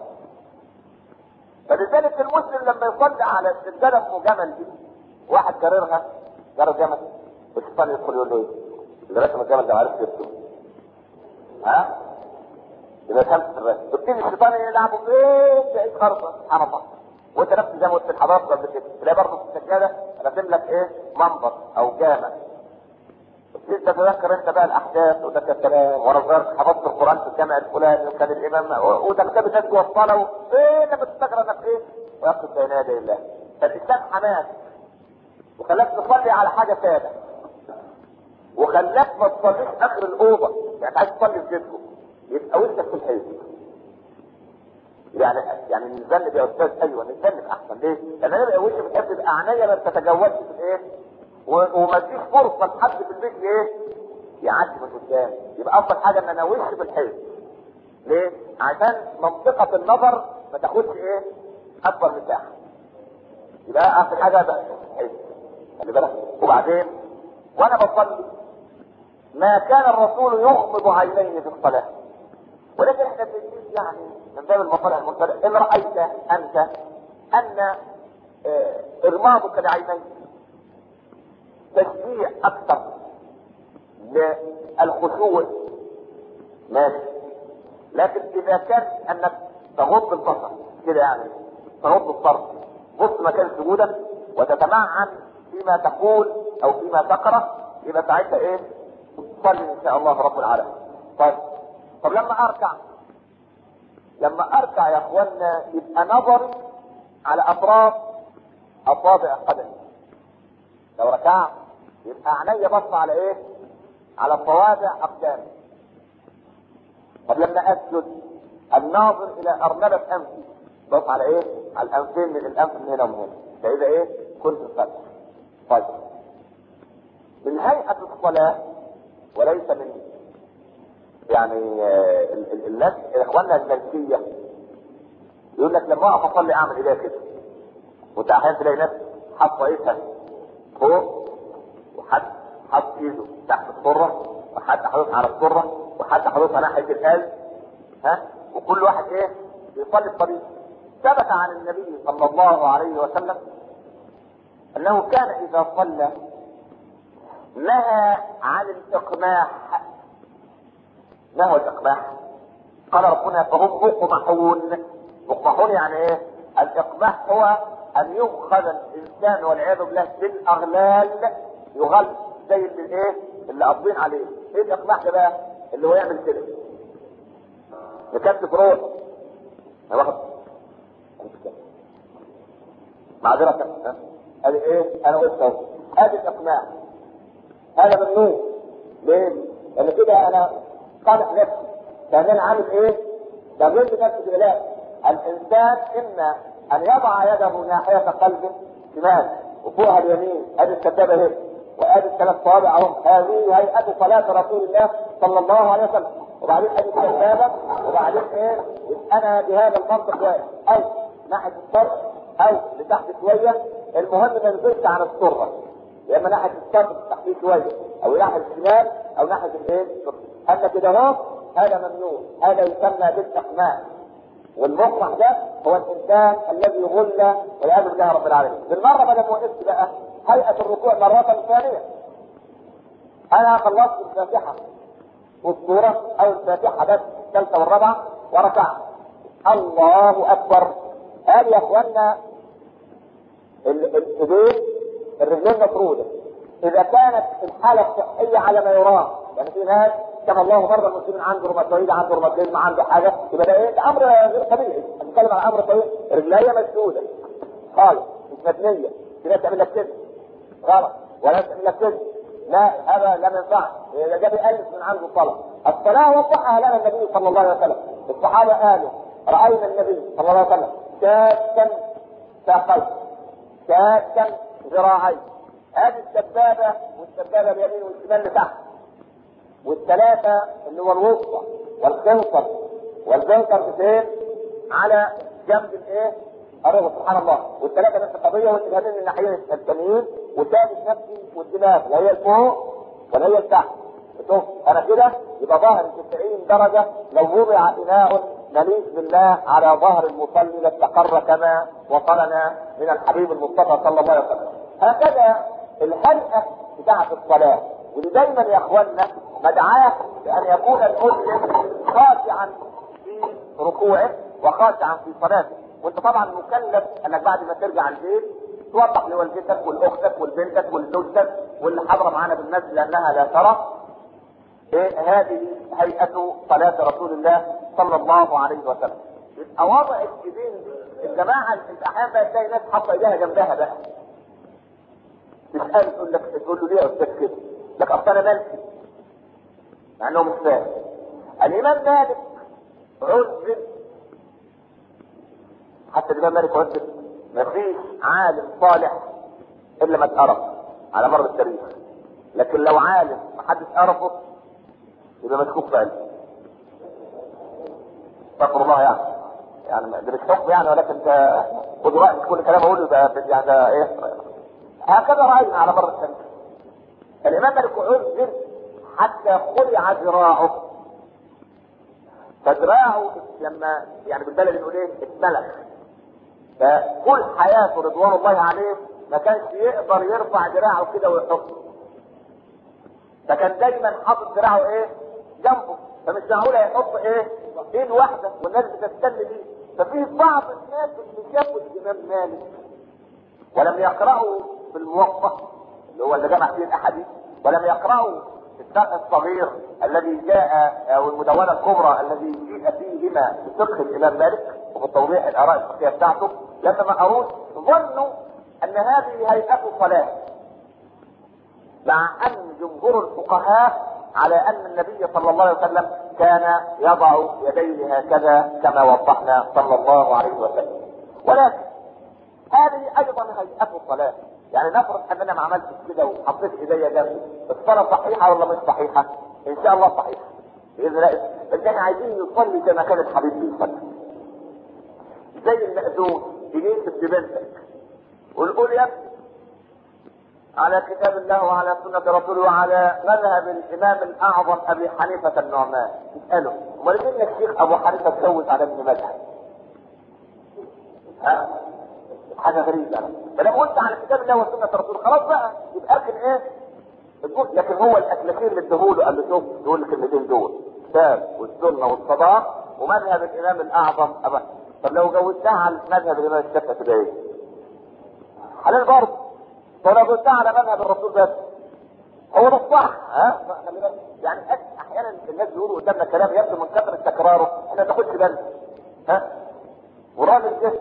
[SPEAKER 1] فلذلك المسلم لما يصلي على السجاده ام جمل دي واحد كررها جرى جمل والشيطان يدخل يقول له ايه؟ اللي رسم الجمل ده عارف سيرته ها؟ يبقى فهمت الرسم يبتدي الشيطان يلعبوا فين بعيد خالص سبحان الله وانت نفس زي ما قلت الحضارات قبل كده تلاقي برضه في السجاده راسم لك ايه؟ منبر او جامع تبتدي تتذكر انت بقى الاحداث وده كان كلام وانا صغير حفظت القران في الجامع الفلاني وكان الامام وده كتاب الناس جوه الصلاه ايه لما تستغرب انك ايه؟ ويقف بين يدي الله فالاسلام حماس وخلاك تصلي على حاجه ساده وخلاك ما تصليش اخر الاوضه يعني عايز تصلي في بيتكم يبقى وشك في الحيط يعني يعني نتذنب يا استاذ ايوه نتذنب احسن ليه؟ لان انا بقى وشي في الحيط يبقى عينيا ما تتجاوزش في الايه؟ و- وما فيش فرصه لحد في البيت ايه؟ يعدي من قدام يبقى افضل حاجه ان انا وشي في الحيط ليه؟ عشان منطقه النظر ما تاخدش ايه؟ اكبر مساحه يبقى اخر حاجه بقى الحيط خلي بالك وبعدين وانا بصلي ما كان الرسول يغمض عينيه في الصلاه ولكن احنا بنجيب يعني من باب المصالح المرسله ان رايت انت ان آه، اغماضك لعينيك تشجيع اكثر للخشوع ماشي لكن اذا كان انك تغض البصر كده يعني تغض الطرف بص مكان سجودك وتتمعن فيما تقول او فيما تقرا يبقى ساعتها ايه؟ تصلي ان شاء الله رب العالمين. طيب طب لما اركع لما اركع يا اخوانا يبقى نظري على اطراف اصابع قدمي. لو ركعت يبقى عينيا بص على ايه؟ على صوابع اقدامي. طب لما اسجد الناظر الى ارنبه انفي بص على ايه؟ على الانفين من الانف من هنا ومن هنا. فاذا ايه؟ كنت فتح. طيب من هيئة الصلاة وليس من يعني آه، ال- ال- الناس اخواننا الملكية يقول لك لما اقف اصلي اعمل ايديا كده وانت احيانا تلاقي ناس حاطه ايدها فوق وحد حاط ايده تحت السره وحد حاططها على السره وحد حاططها ناحيه القلب ها وكل واحد ايه بيصلي بطريقه ثبت عن النبي صلى الله عليه وسلم انه كان اذا صلى نهى عن الاقماح ما هو الاقماح قال ربنا فهم مقمحون مقمحون يعني ايه الاقماح هو ان يؤخذ الانسان والعياذ بالله بالاغلال يغل زي اللي ايه اللي قابضين عليه ايه الاقماح ده بقى اللي هو يعمل كده يكتف روح أنا واخد معذرة ها؟ ادي ايه انا قلت اهو ادي الاقماع هذا ممنوع ليه؟ لان كده انا قادح نفسي لان انا عامل ايه؟ بغل نفسي كده لا الانسان اما ان يضع يده ناحيه قلبه شمال وفوقها اليمين ادي الكتابه اهي وادي الثلاث صوابع اهم هذه هيئه صلاه رسول الله صلى الله عليه وسلم وبعدين ادي الكتابه وبعدين ايه؟ يبقى انا بهذا المنطق واقف او ناحيه الصدر او لتحت شويه المهم ما نزلش عن السره يا اما ناحيه الصدر تحتيه شويه او ناحيه الشمال او ناحيه الايه؟ اما كده اهو هذا ممنوع هذا يسمى بالاقماع والمقمح ده هو الانسان الذي غل والعياذ بالله رب العالمين بالمره ما دام وقفت بقى هيئه الركوع مره ثانيه انا خلصت الفاتحه والسوره او الفاتحه بس الثالثه والرابعه وركعت الله اكبر قال يا اخوانا ال- الايدين الرجلين مفروده اذا كانت الحاله الصحيه على ما يرام يعني في ناس كما الله مرضى المسلمين عنده روماتويد عنده روماتيزم عنده حاجه يبقى ده ايه؟ ده امر غير طبيعي بنتكلم عن امر طبيعي رجليا مسدوده خالص مش مبنيه في ناس تعمل لك كده غلط ولا ناس تعمل لك كده لا هذا لا ينفع ده جاب الف من عنده الصلاه الصلاه وضحها لنا النبي صلى الله عليه وسلم الصحابه قالوا راينا النبي صلى الله عليه وسلم شاكا ساقيه شاكا ذراعين هذه السبابه والسبابه اليمين والشمال لتحت والثلاثه اللي هو الوسطى والخنصر والبنكر فين؟ على جنب الايه؟ الرغم سبحان الله والثلاثه نفس القضيه والاتجاهين الناحيين الثانيين والثالث نفسي والدماغ لا هي الفوق ولا هي التحت شوف انا كده يبقى ظهر 90 درجه لو وضع اناء مليء بالله على ظهر المصلي لاستقر كما وصلنا من الحبيب المصطفى صلى الله عليه وسلم هكذا الهيئه بتاعه الصلاه ودي دايما يا اخواننا مدعاه بان يكون المسلم خاشعا في ركوعه وخاشعا في صلاته وانت طبعا مكلف انك بعد ما ترجع البيت توضح لوالدتك ولاختك ولبنتك ولزوجتك واللي حاضره معانا بالنسبه لانها لا ترى إيه هذه هيئه صلاه رسول الله صلى الله عليه وسلم يبقى وضع الايدين دي الجماعه انت احيانا بقى تلاقي ناس حاطه ايديها جنبها بقى تسال تقول لك تقول له ليه يا استاذ كده؟ لك اصل انا مالكي مع انه مش فاهم الامام مالك عذب حتى الامام مالك عذب ما فيش عالم صالح الا ما اتقرف على مر التاريخ لكن لو عالم ما حدش قرفه يبقى مشكوك في علمه استغفر الله يعني يعني ده مش حكم يعني ولكن انت خد رايك كل كلام اقوله ده يعني ده ايه هكذا راينا على مر التاريخ الامام مالك عذب حتى خلع ذراعه فذراعه لما يعني بالبلد نقول ايه اتملك فكل حياته رضوان الله عليه ما كانش يقدر يرفع دراعه كده ويحطه فكان دايما حاطط دراعه ايه جنبه فمش معقول هيحط ايه ايد واحده والناس بتستنى دي ففي بعض الناس اللي شافوا الامام مالك ولم يقرأوا في الموقف اللي هو اللي جمع فيه الاحاديث ولم يقرأوا الشرح الصغير الذي جاء او المدونه الكبرى الذي جيء فيهما بفقه الامام مالك وبتوضيح الاراء الفقهيه بتاعته لما ما قروش ظنوا ان هذه هيئه صلاه مع ان جمهور الفقهاء على ان النبي صلى الله عليه وسلم كان يضع يديه هكذا كما وضحنا صلى الله عليه وسلم ولكن هذه ايضا هيئه صلاه يعني نفرض ان انا ما عملتش كده وحطيت ايديا جنبي الصلاه صحيحه ولا مش صحيحه؟ ان شاء الله صحيحه باذن الله بس احنا عايزين نصلي كما كان الحبيب بيصلي زي المأذون تجيب بنتك والقول يا ابني على كتاب الله وعلى سنة رسوله وعلى مذهب الإمام الأعظم أبي حنيفة النعمان اسأله أمال فين الشيخ أبو حنيفة اتجوز على ابن مذهب؟ ها؟ حاجة غريبة يعني فلما قلت على كتاب الله وسنة رسوله خلاص بقى يبقى أكل إيه؟ تقول لكن هو الأكلتين اللي اداهوله قال له شوف دول الكلمتين دول الكتاب والسنة والصداق ومذهب الإمام الأعظم أبا طب لو جوزتها على مذهب الإمام الشافعي تبقى إيه؟ حلال برضه طب لو جوزتها على مذهب الرسول بس هو ده الصح ها؟ خلي بالك يعني أحيانا الناس بيقولوا قدامنا كلام يبدو من كثرة تكراره احنا ما ناخدش بالنا ها؟ والراجل ده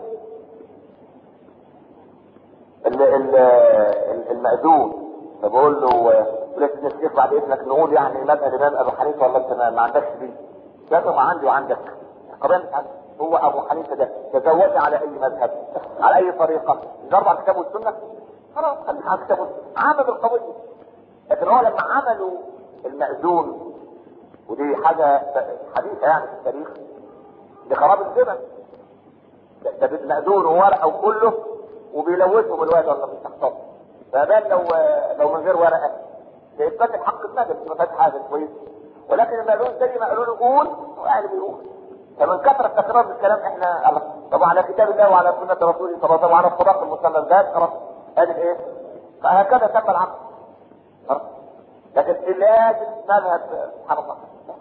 [SPEAKER 1] المأذون فبقول له ولكن الشيخ بعد اذنك نقول يعني مذهب الامام ابو حنيفه ولا انت ما عندكش دي؟ لا طبعا عندي وعندك قضيه هو ابو حنيفه ده تزوج على اي مذهب؟ على اي طريقه؟ جرب على الكتاب والسنه؟ خلاص خليك على الكتاب والسنه عمل القضيه لكن هو لما عملوا المأذون ودي حاجه حديثه يعني في التاريخ لخراب الزمن ده بالمأذون وورقه وكله وبيلوثوا بالوقت ولا مش تحصل فبان لو لو من غير ورقه يتبنى حق المدى ما فيهاش حاجه كويس ولكن المأذون زي ما قالوا له قول وقاعد بيقول فمن كثرة تكرار الكلام احنا طبعا على كتاب الله وعلى سنة رسوله صلى الله عليه وسلم وعلى الصداق المسلم ده خلاص ادي ايه؟ فهكذا تم العقل لكن لازم مذهب سبحان الله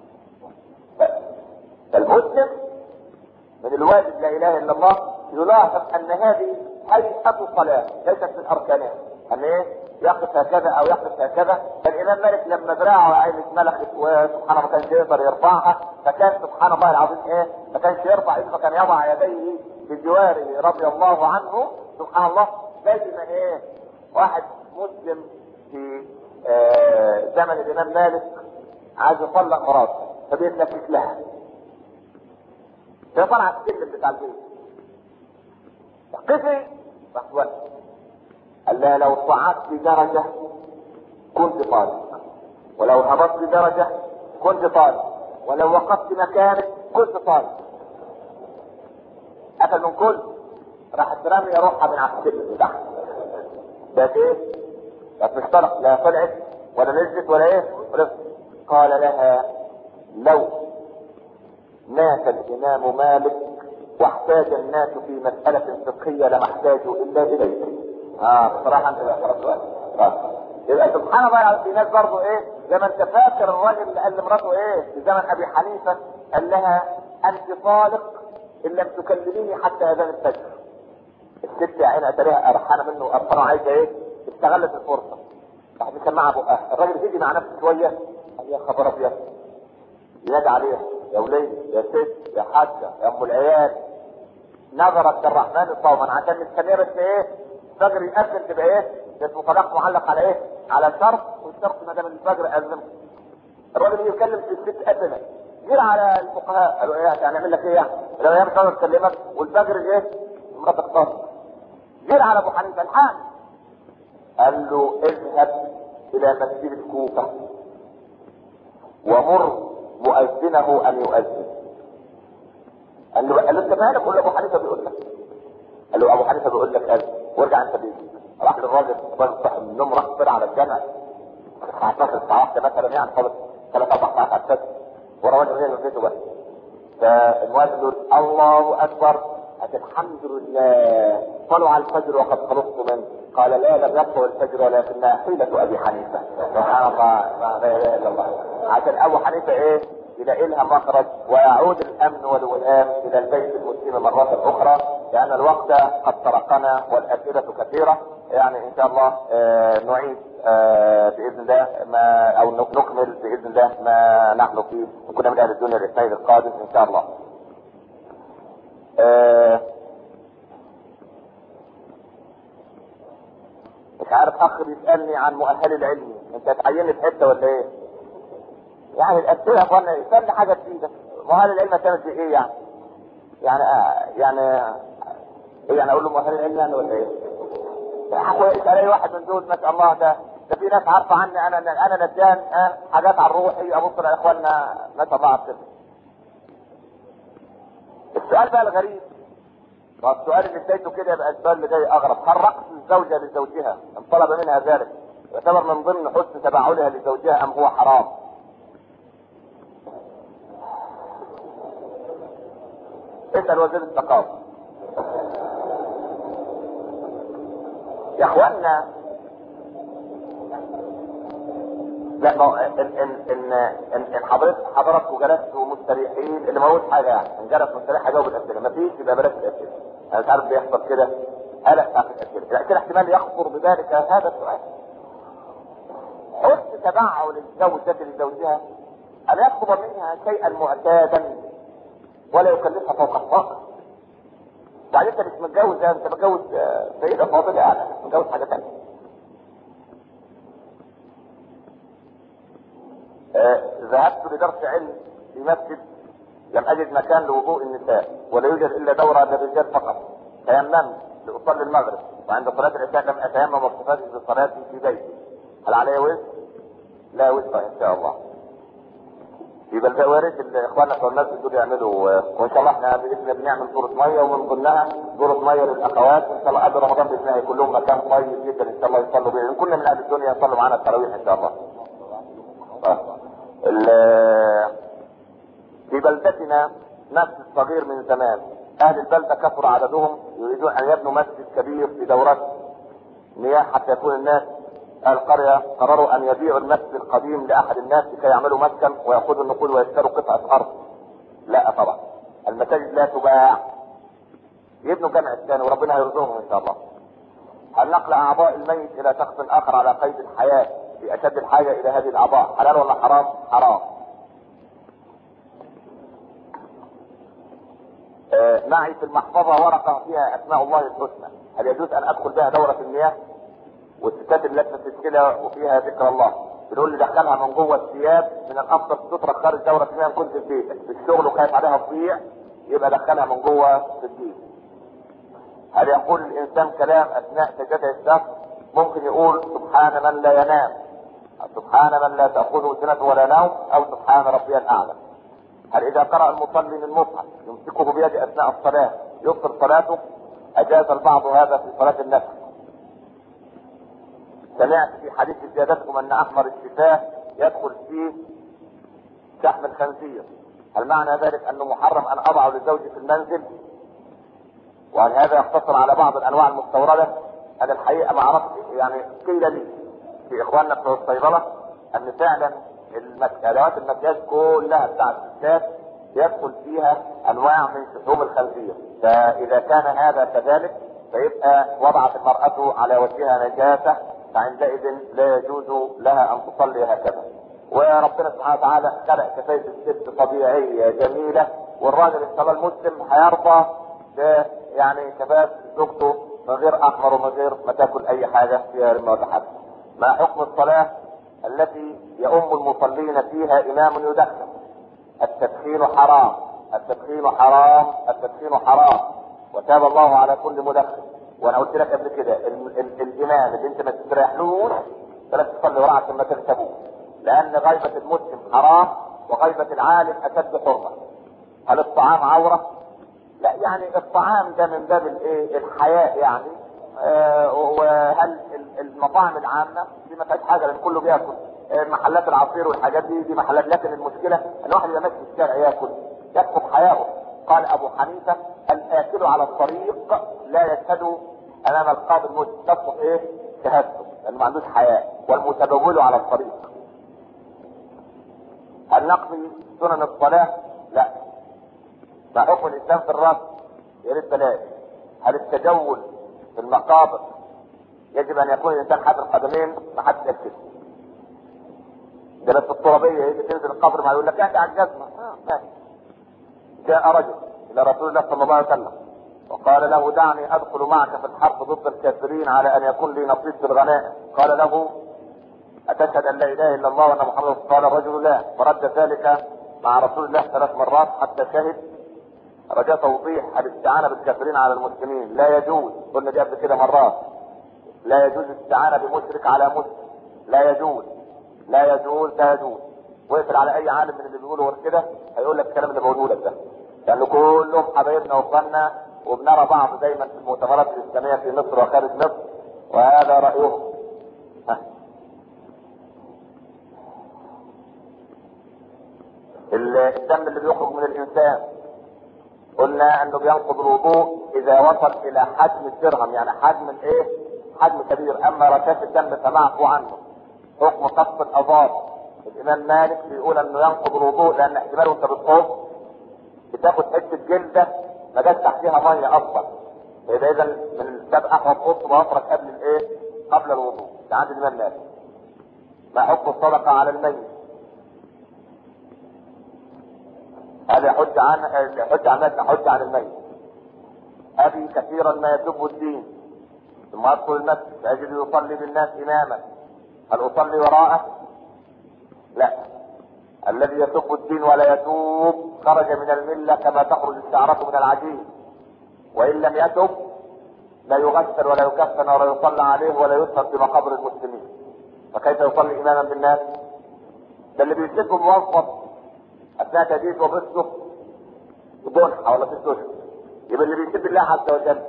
[SPEAKER 1] فالمسلم من الواجب لا اله الا الله يلاحظ ان هذه هيئة صلاة ليست من أركانها أن إيه؟ يقف هكذا أو يقف هكذا فالإمام مالك لما ذراعه عين اتملكت وسبحان الله ما كانش يقدر يرفعها فكان سبحان الله العظيم إيه؟ ما كانش يرفع إذا كان يضع يديه بجواره رضي الله عنه سبحان الله زي ما إيه؟ واحد مسلم في آه زمن الإمام مالك عايز يطلق مراته فبيتلفت لها فطلع السلم بتاع البيت قفي فاحول قال لها لو صعدت درجة كنت طالب ولو هبطت درجة كنت طالب ولو وقفت مكانك كل طالب اكل من كل راحت رامي روحها من على السلم تحت بقت ايه؟ بقت مش طلع لا طلعت ولا نزلت ولا ايه؟ ولا قال لها لو مات الامام مالك واحتاج الناس في مسألة فقهية لما احتاجوا الا اليك. اه بصراحة انت خلاص آه. يبقى سبحان الله في ناس برضه ايه زي ما انت فاكر الراجل اللي قال لمراته ايه في زمن ابي حنيفه قال لها انت طالق ان لم تكلميني حتى اذان الفجر. الست يا عيني اتاريها قرحانه منه وقرفانه عايزه ايه؟ استغلت الفرصه. راح مسمعها بقها، الراجل يجي مع نفسه شويه قال يا خبر ابيض. ينادي عليها يا وليه يا ست يا حاجه يا ام العيال نظرت الرحمن صوما عشان مستنيه بس ايه؟ الفجر يأذن تبقى ايه؟ اسمه طلاق معلق على ايه؟ على شرط والشرط ما دام الفجر اذن الراجل يتكلم في الست اذن جير على الفقهاء قالوا ايه هنعمل لك ايه يعني؟ لو هي مش قادره تكلمك والفجر ايه؟ مراتك طاهر جير على ابو حنيفه الحال قال له اذهب الى مسجد الكوفه ومر مؤذنه ان يؤذن قال له قال له انت مالك ولا ابو حنيفه بيقول لك قال له ابو حنيفه بيقول لك اذن وارجع انت بيتك راح للراجل الراجل صاحب من النوم راح طلع على الجامع الساعه 12 الساعه 1 مثلا يعني خلص ثلاث اربع ساعات على الفجر ورا راجل غير من بيته بس فالمؤذن يقول الله اكبر قال الحمد لله طلع الفجر وقد خلصت منه قال لا لم يطلع الفجر ولكنها حيلة ابي حنيفة سبحان الله لا اله الا الله عشان ابو حنيفة ايه يلاقي لها مخرج ويعود الامن والوئام الى البيت المسلم مرة اخرى لان الوقت قد سرقنا والاسئلة كثيرة يعني ان شاء الله آه نعيد آه باذن الله ما او نكمل باذن الله ما نحن فيه وكنا من اهل الدنيا الاثنين القادم ان شاء الله آه مش عارف اخ بيسالني عن مؤهل العلمي انت اتعينت في حته ولا ايه؟ يعني الاسئله يا اخوانا يسالني حاجه جديده مؤهل العلم هتعمل في ايه يعني؟ يعني آه يعني ايه يعني اقول له مؤهل العلم يعني ولا ايه؟ اسال اي واحد من دول ما شاء الله ده ده في ناس عارفه عني انا انا ندان آه حاجات عن روحي ابص لاخواننا ما شاء الله على السؤال بقى الغريب والسؤال اللي اديته كده يبقى السؤال اللي جاي اغرب هل رقص الزوجه لزوجها ان طلب منها ذلك يعتبر من ضمن حسن تباعلها لزوجها ام هو حرام؟ اسال وزير الثقافه يا اخوانا لا ما هو ان ان ان ان, إن حضرتك حضرتك وجلستوا مستريحين اللي ما هوش حاجه يعني ان جلس مستريح هجاوب الاسئله ما فيش يبقى بلاش الاسئله انا مش عارف بيحصل كده قلق بتاعت الاسئله الاسئله احتمال يخطر بذلك هذا السؤال حسن تبعه للزوجة لزوجها أن يطلب منها شيئا معتادا ولا يكلفها فوق الطاقة. وبعدين أنت مش متجوز انت متجوز سيدة فاضلة يعني متجوز حاجة ثانية. آه ذهبت لدرس علم في مسجد لم اجد مكان لوضوء النساء ولا يوجد الا دوره للرجال فقط تيممت لاصلي المغرب وعند صلاه العشاء لم اتيمم واقتفيت بصلاتي في بيتي هل علي وزر؟ لا وزر ان شاء الله يبقى ده وارد اخواننا بتوع المسجد دول يعملوا وان شاء الله احنا باذن الله بنعمل دورة ميه ومن ضمنها دورة ميه للاخوات ان شاء الله قبل رمضان باذن الله يكون لهم مكان طيب جدا ان شاء الله يصلوا به كنا من اهل الدنيا يصلوا معانا التراويح ان شاء الله. في بلدتنا مسجد صغير من زمان اهل البلده كثر عددهم يريدون ان يبنوا مسجد كبير في دورات مياه حتى يكون الناس اهل القريه قرروا ان يبيعوا المسجد القديم لاحد الناس لكي يعملوا مسكن وياخذوا النقود ويشتروا قطعه ارض لا طبعا المساجد لا تباع يبنوا جامع الثاني وربنا يرزقهم ان شاء الله هل نقل اعضاء الميت الى شخص اخر على قيد الحياه في اشد الحاجه الى هذه الاعضاء حلال ولا حرام؟ حرام. آه معي في المحفظه ورقه فيها اسماء الله الحسنى، هل يجوز ان ادخل بها دوره المياه؟ والستات اللي لابسه سلسله وفيها ذكر الله، بنقول لي دخلها من جوه الثياب من الافضل تترك خارج دوره المياه ان كنت في بيتك، في الشغل وخايف عليها تضيع يبقى دخلها من جوه في الدين. هل يقول الانسان كلام اثناء سجده الشخص؟ ممكن يقول سبحان من لا ينام سبحان من لا تأخذه سنة ولا نوم أو سبحان ربي الأعلى هل اذا قرأ المصلي من مصحف يمسكه بيده اثناء الصلاة يبطل صلاته اجاز البعض هذا في صلاة النفس سمعت في حديث زيادتكم ان احمر الشفاه يدخل فيه شحم الخنزير هل معنى ذلك انه محرم ان اضعه لزوجي في المنزل وهل هذا يقتصر على بعض الانواع المستورده انا الحقيقه ما عرفت يعني قيل لي في اخواننا بتوع الصيدله ان فعلا المك... ادوات المكياج كلها بتاعت الستات يدخل فيها انواع من شحوم الخنزير فاذا كان هذا كذلك فيبقى وضعت المرأة على وجهها نجاسة فعندئذ لا يجوز لها ان تصلي هكذا وربنا سبحانه وتعالى خلق كفاية الست طبيعية جميلة والراجل ان شاء الله المسلم هيرضى يعني كفاية زوجته من غير احمر ومن غير ما تاكل اي حاجة فيها رمى ولا حاجة ما حكم الصلاة التي يؤم المصلين فيها امام يدخن التدخين حرام التدخين حرام التدخين حرام وتاب الله على كل مدخن وانا قلت لك قبل كده ال- ال- الامام اللي انت ما تستريحلوش فلا تصلي وراه عشان ما تغتابوه لان غيبة المسلم حرام وغيبة العالم اشد حرمة هل الطعام عورة؟ لا يعني الطعام ده من باب الايه الحياء يعني آه وهل ال- المطاعم العامة دي ما فيهاش حاجة لان كله بياكل آه، محلات العصير والحاجات دي دي محلات لكن المشكلة ان الواحد يبقى ماشي في الشارع ياكل يكفف حياؤه قال ابو حنيفة الاكل على الطريق لا يشهد امام القاضي المسلم تسقط ايه شهادته لانه ما عندوش حياء والمتبول على الطريق هل نقضي سنن الصلاة؟ لا ما حكم الاسلام في الرد؟ يا ريت بلاش هل التجول في المقابر يجب ان يكون الانسان حاد القدمين ما حدش يكتب ده بس الترابيه يجي تنزل القبر ما يقول لك اهدى على الجزمه آه ماشي جاء رجل الى رسول الله صلى الله عليه وسلم وقال له دعني ادخل معك في الحرب ضد الكافرين على ان يكون لي نصيب في الغنائم قال له أتشهد أن لا إله إلا الله وأن محمدا قال الرجل لا ورد ذلك مع رسول الله ثلاث مرات حتى شهد رجاء توضيح الاستعانة بالكافرين على المسلمين لا يجوز قلنا دي قبل كده مرات لا يجوز الاستعانة بمشرك على مسلم لا يجوز لا يجوز لا يجوز واقفل على اي عالم من اللي بيقولوا غير كده هيقول لك الكلام اللي بقوله لك ده لان كلهم حبايبنا واخواننا وبنرى بعض دايما في المؤتمرات الاسلاميه في مصر وخارج مصر وهذا رايهم ها. الدم اللي بيخرج من الانسان قلنا انه بينقض الوضوء اذا وصل الى حجم الدرهم يعني حجم الايه حجم كبير اما رشاش الدم فمعفو عنه حكم قص الاظافر الامام مالك بيقول انه ينقض الوضوء لان احتمال وانت بتطوف بتاخد حته جلده ما جاش تحتيها ميه اصلا يبقى اذا من الباب احوط قص وافرك قبل الايه قبل الوضوء ده عند الامام مالك ما حكم الصدقه على الميت هذا حج عن حج عن الناس حج عن الميت ابي كثيرا ما يسب الدين ثم ادخل المسجد فاجد يصلي بالناس اماما هل اصلي وراءه؟ لا الذي يسب الدين ولا يتوب خرج من المله كما تخرج الشعره من العجين وان لم يتب لا يغسل ولا يكفن ولا يصلى عليه ولا يدفن في مقابر المسلمين فكيف يصلي اماما بالناس؟ ده اللي بيسب موظف اثناء تجديد وظيفته بجنحة ولا في الدنيا يبقى اللي بيسب الله عز وجل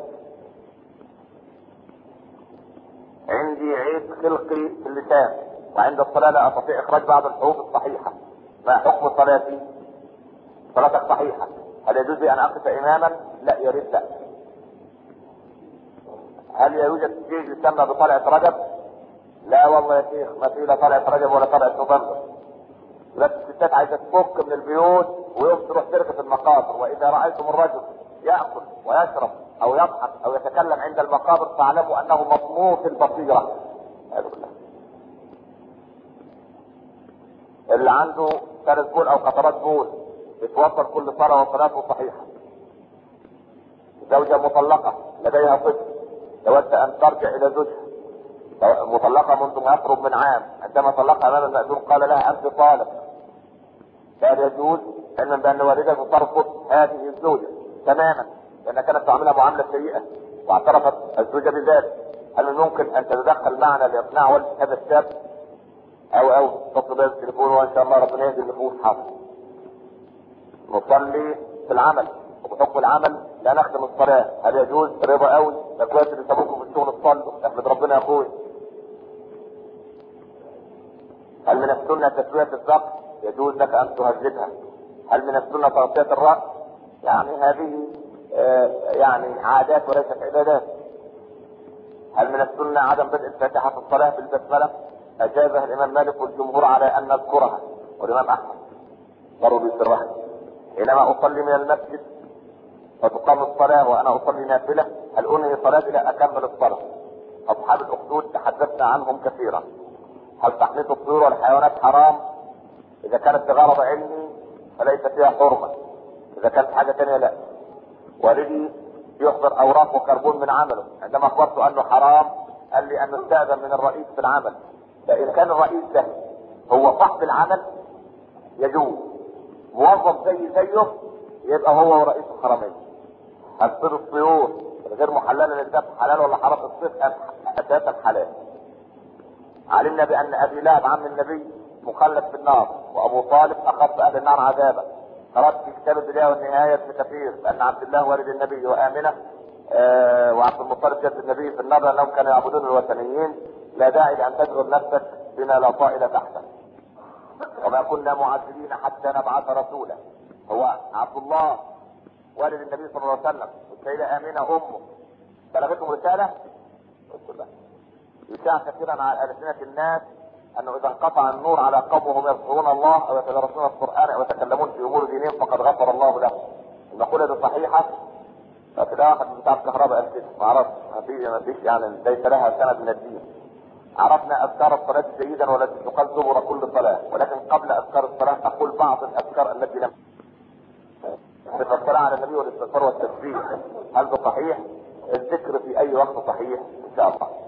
[SPEAKER 1] عندي عيب خلقي في اللسان وعند الصلاة لا استطيع اخراج بعض الحروف الصحيحة ما حكم صلاتي؟ صلاتك صحيحة هل يجوز لي ان اقف اماما؟ لا يا ريت لا هل يوجد شيء يسمى بطلعة رجب؟ لا والله يا شيخ ما في لا طلعة رجب ولا طلعة نوفمبر بس الستات عايزه تفك من البيوت ويوم تروح تركب المقابر واذا رايتم الرجل ياكل ويشرب او يضحك او يتكلم عند المقابر فاعلموا انه مطموس البصيره هذا بالله اللي عنده ثالث بول او قطرات بول يتوصل كل صلاه وصلاته صحيحه زوجه مطلقه لديها طفل تود ان ترجع الى زوجها مطلقة منذ ما يقرب من عام عندما طلقها امام المأذون قال لها انت طالق لا يجوز علما بان والدته ترفض هذه الزوجة تماما لانها كانت تعاملها معاملة سيئة واعترفت الزوجة بذلك هل من ممكن ان تتدخل معنا لاقناع والد هذا الشاب او او تتصل بها بالتليفون وان شاء الله ربنا يهدي النفوس حاضر نصلي في العمل وبحكم العمل لا نخدم الصلاة هل يجوز رضا قوي ده كويس اللي سابوكم في الشغل تصلوا احمد ربنا يا اخوي هل من السنة تسوية السقف يجوز لك ان تهذبها هل من السنة تغطية الرأس يعني هذه آه يعني عادات وليست عبادات هل من السنة عدم بدء الفاتحة في الصلاة بالبسملة أجابها الإمام مالك والجمهور على أن نذكرها والإمام أحمد ضروا بسرها حينما أصلي من المسجد فتقام الصلاة وأنا أصلي نافلة هل أنهي صلاتي لا أكمل الصلاة أصحاب الأخدود تحدثنا عنهم كثيرا هل تحنيط الطيور والحيوانات حرام إذا كانت بغرض علمي فليس فيها حرمة إذا كانت حاجة ثانية لا والدي يحضر أوراق وكربون من عمله عندما أخبرته أنه حرام قال لي أنه استأذن من الرئيس في العمل فإذا كان الرئيس ده هو صاحب العمل يجوز موظف زي زيه يبقى هو ورئيس الحرمين هتصير الطيور غير محلله للذبح حلال ولا حرام الصيف اساسا حلال علمنا بان ابي لهب عم النبي مخلد في النار وابو طالب اخف اهل النار عذابا قرات في كتاب البدايه والنهايه ابن كثير بان عبد الله والد النبي وامنه آه وعبد المطلب جد النبي في النار انهم كانوا يعبدون الوثنيين لا داعي لان تشغل نفسك بما لا طائل تحته وما كنا معذبين حتى نبعث رسولا هو عبد الله والد النبي صلى الله عليه وسلم والسيدة آمنة أمه بلغتهم رسالة؟ قلت لا يشاع كثيرا على ألسنة الناس أنه إذا انقطع النور على قوم وهم يذكرون الله أو يتدرسون القرآن أو يتكلمون في أمور دينهم فقد غفر الله لهم. المقولة دي صحيحة فكده واحد بتاع الكهرباء قال كده ما اعرفش ما فيش ما فيش يعني ليس لها سند من الدين. عرفنا اذكار الصلاه جيدا والتي تقال دبر كل صلاه ولكن قبل اذكار الصلاه تقول بعض الاذكار التي لم مثل الصلاه على النبي والاستغفار والتسبيح هل ده صحيح؟ الذكر في اي وقت صحيح ان شاء الله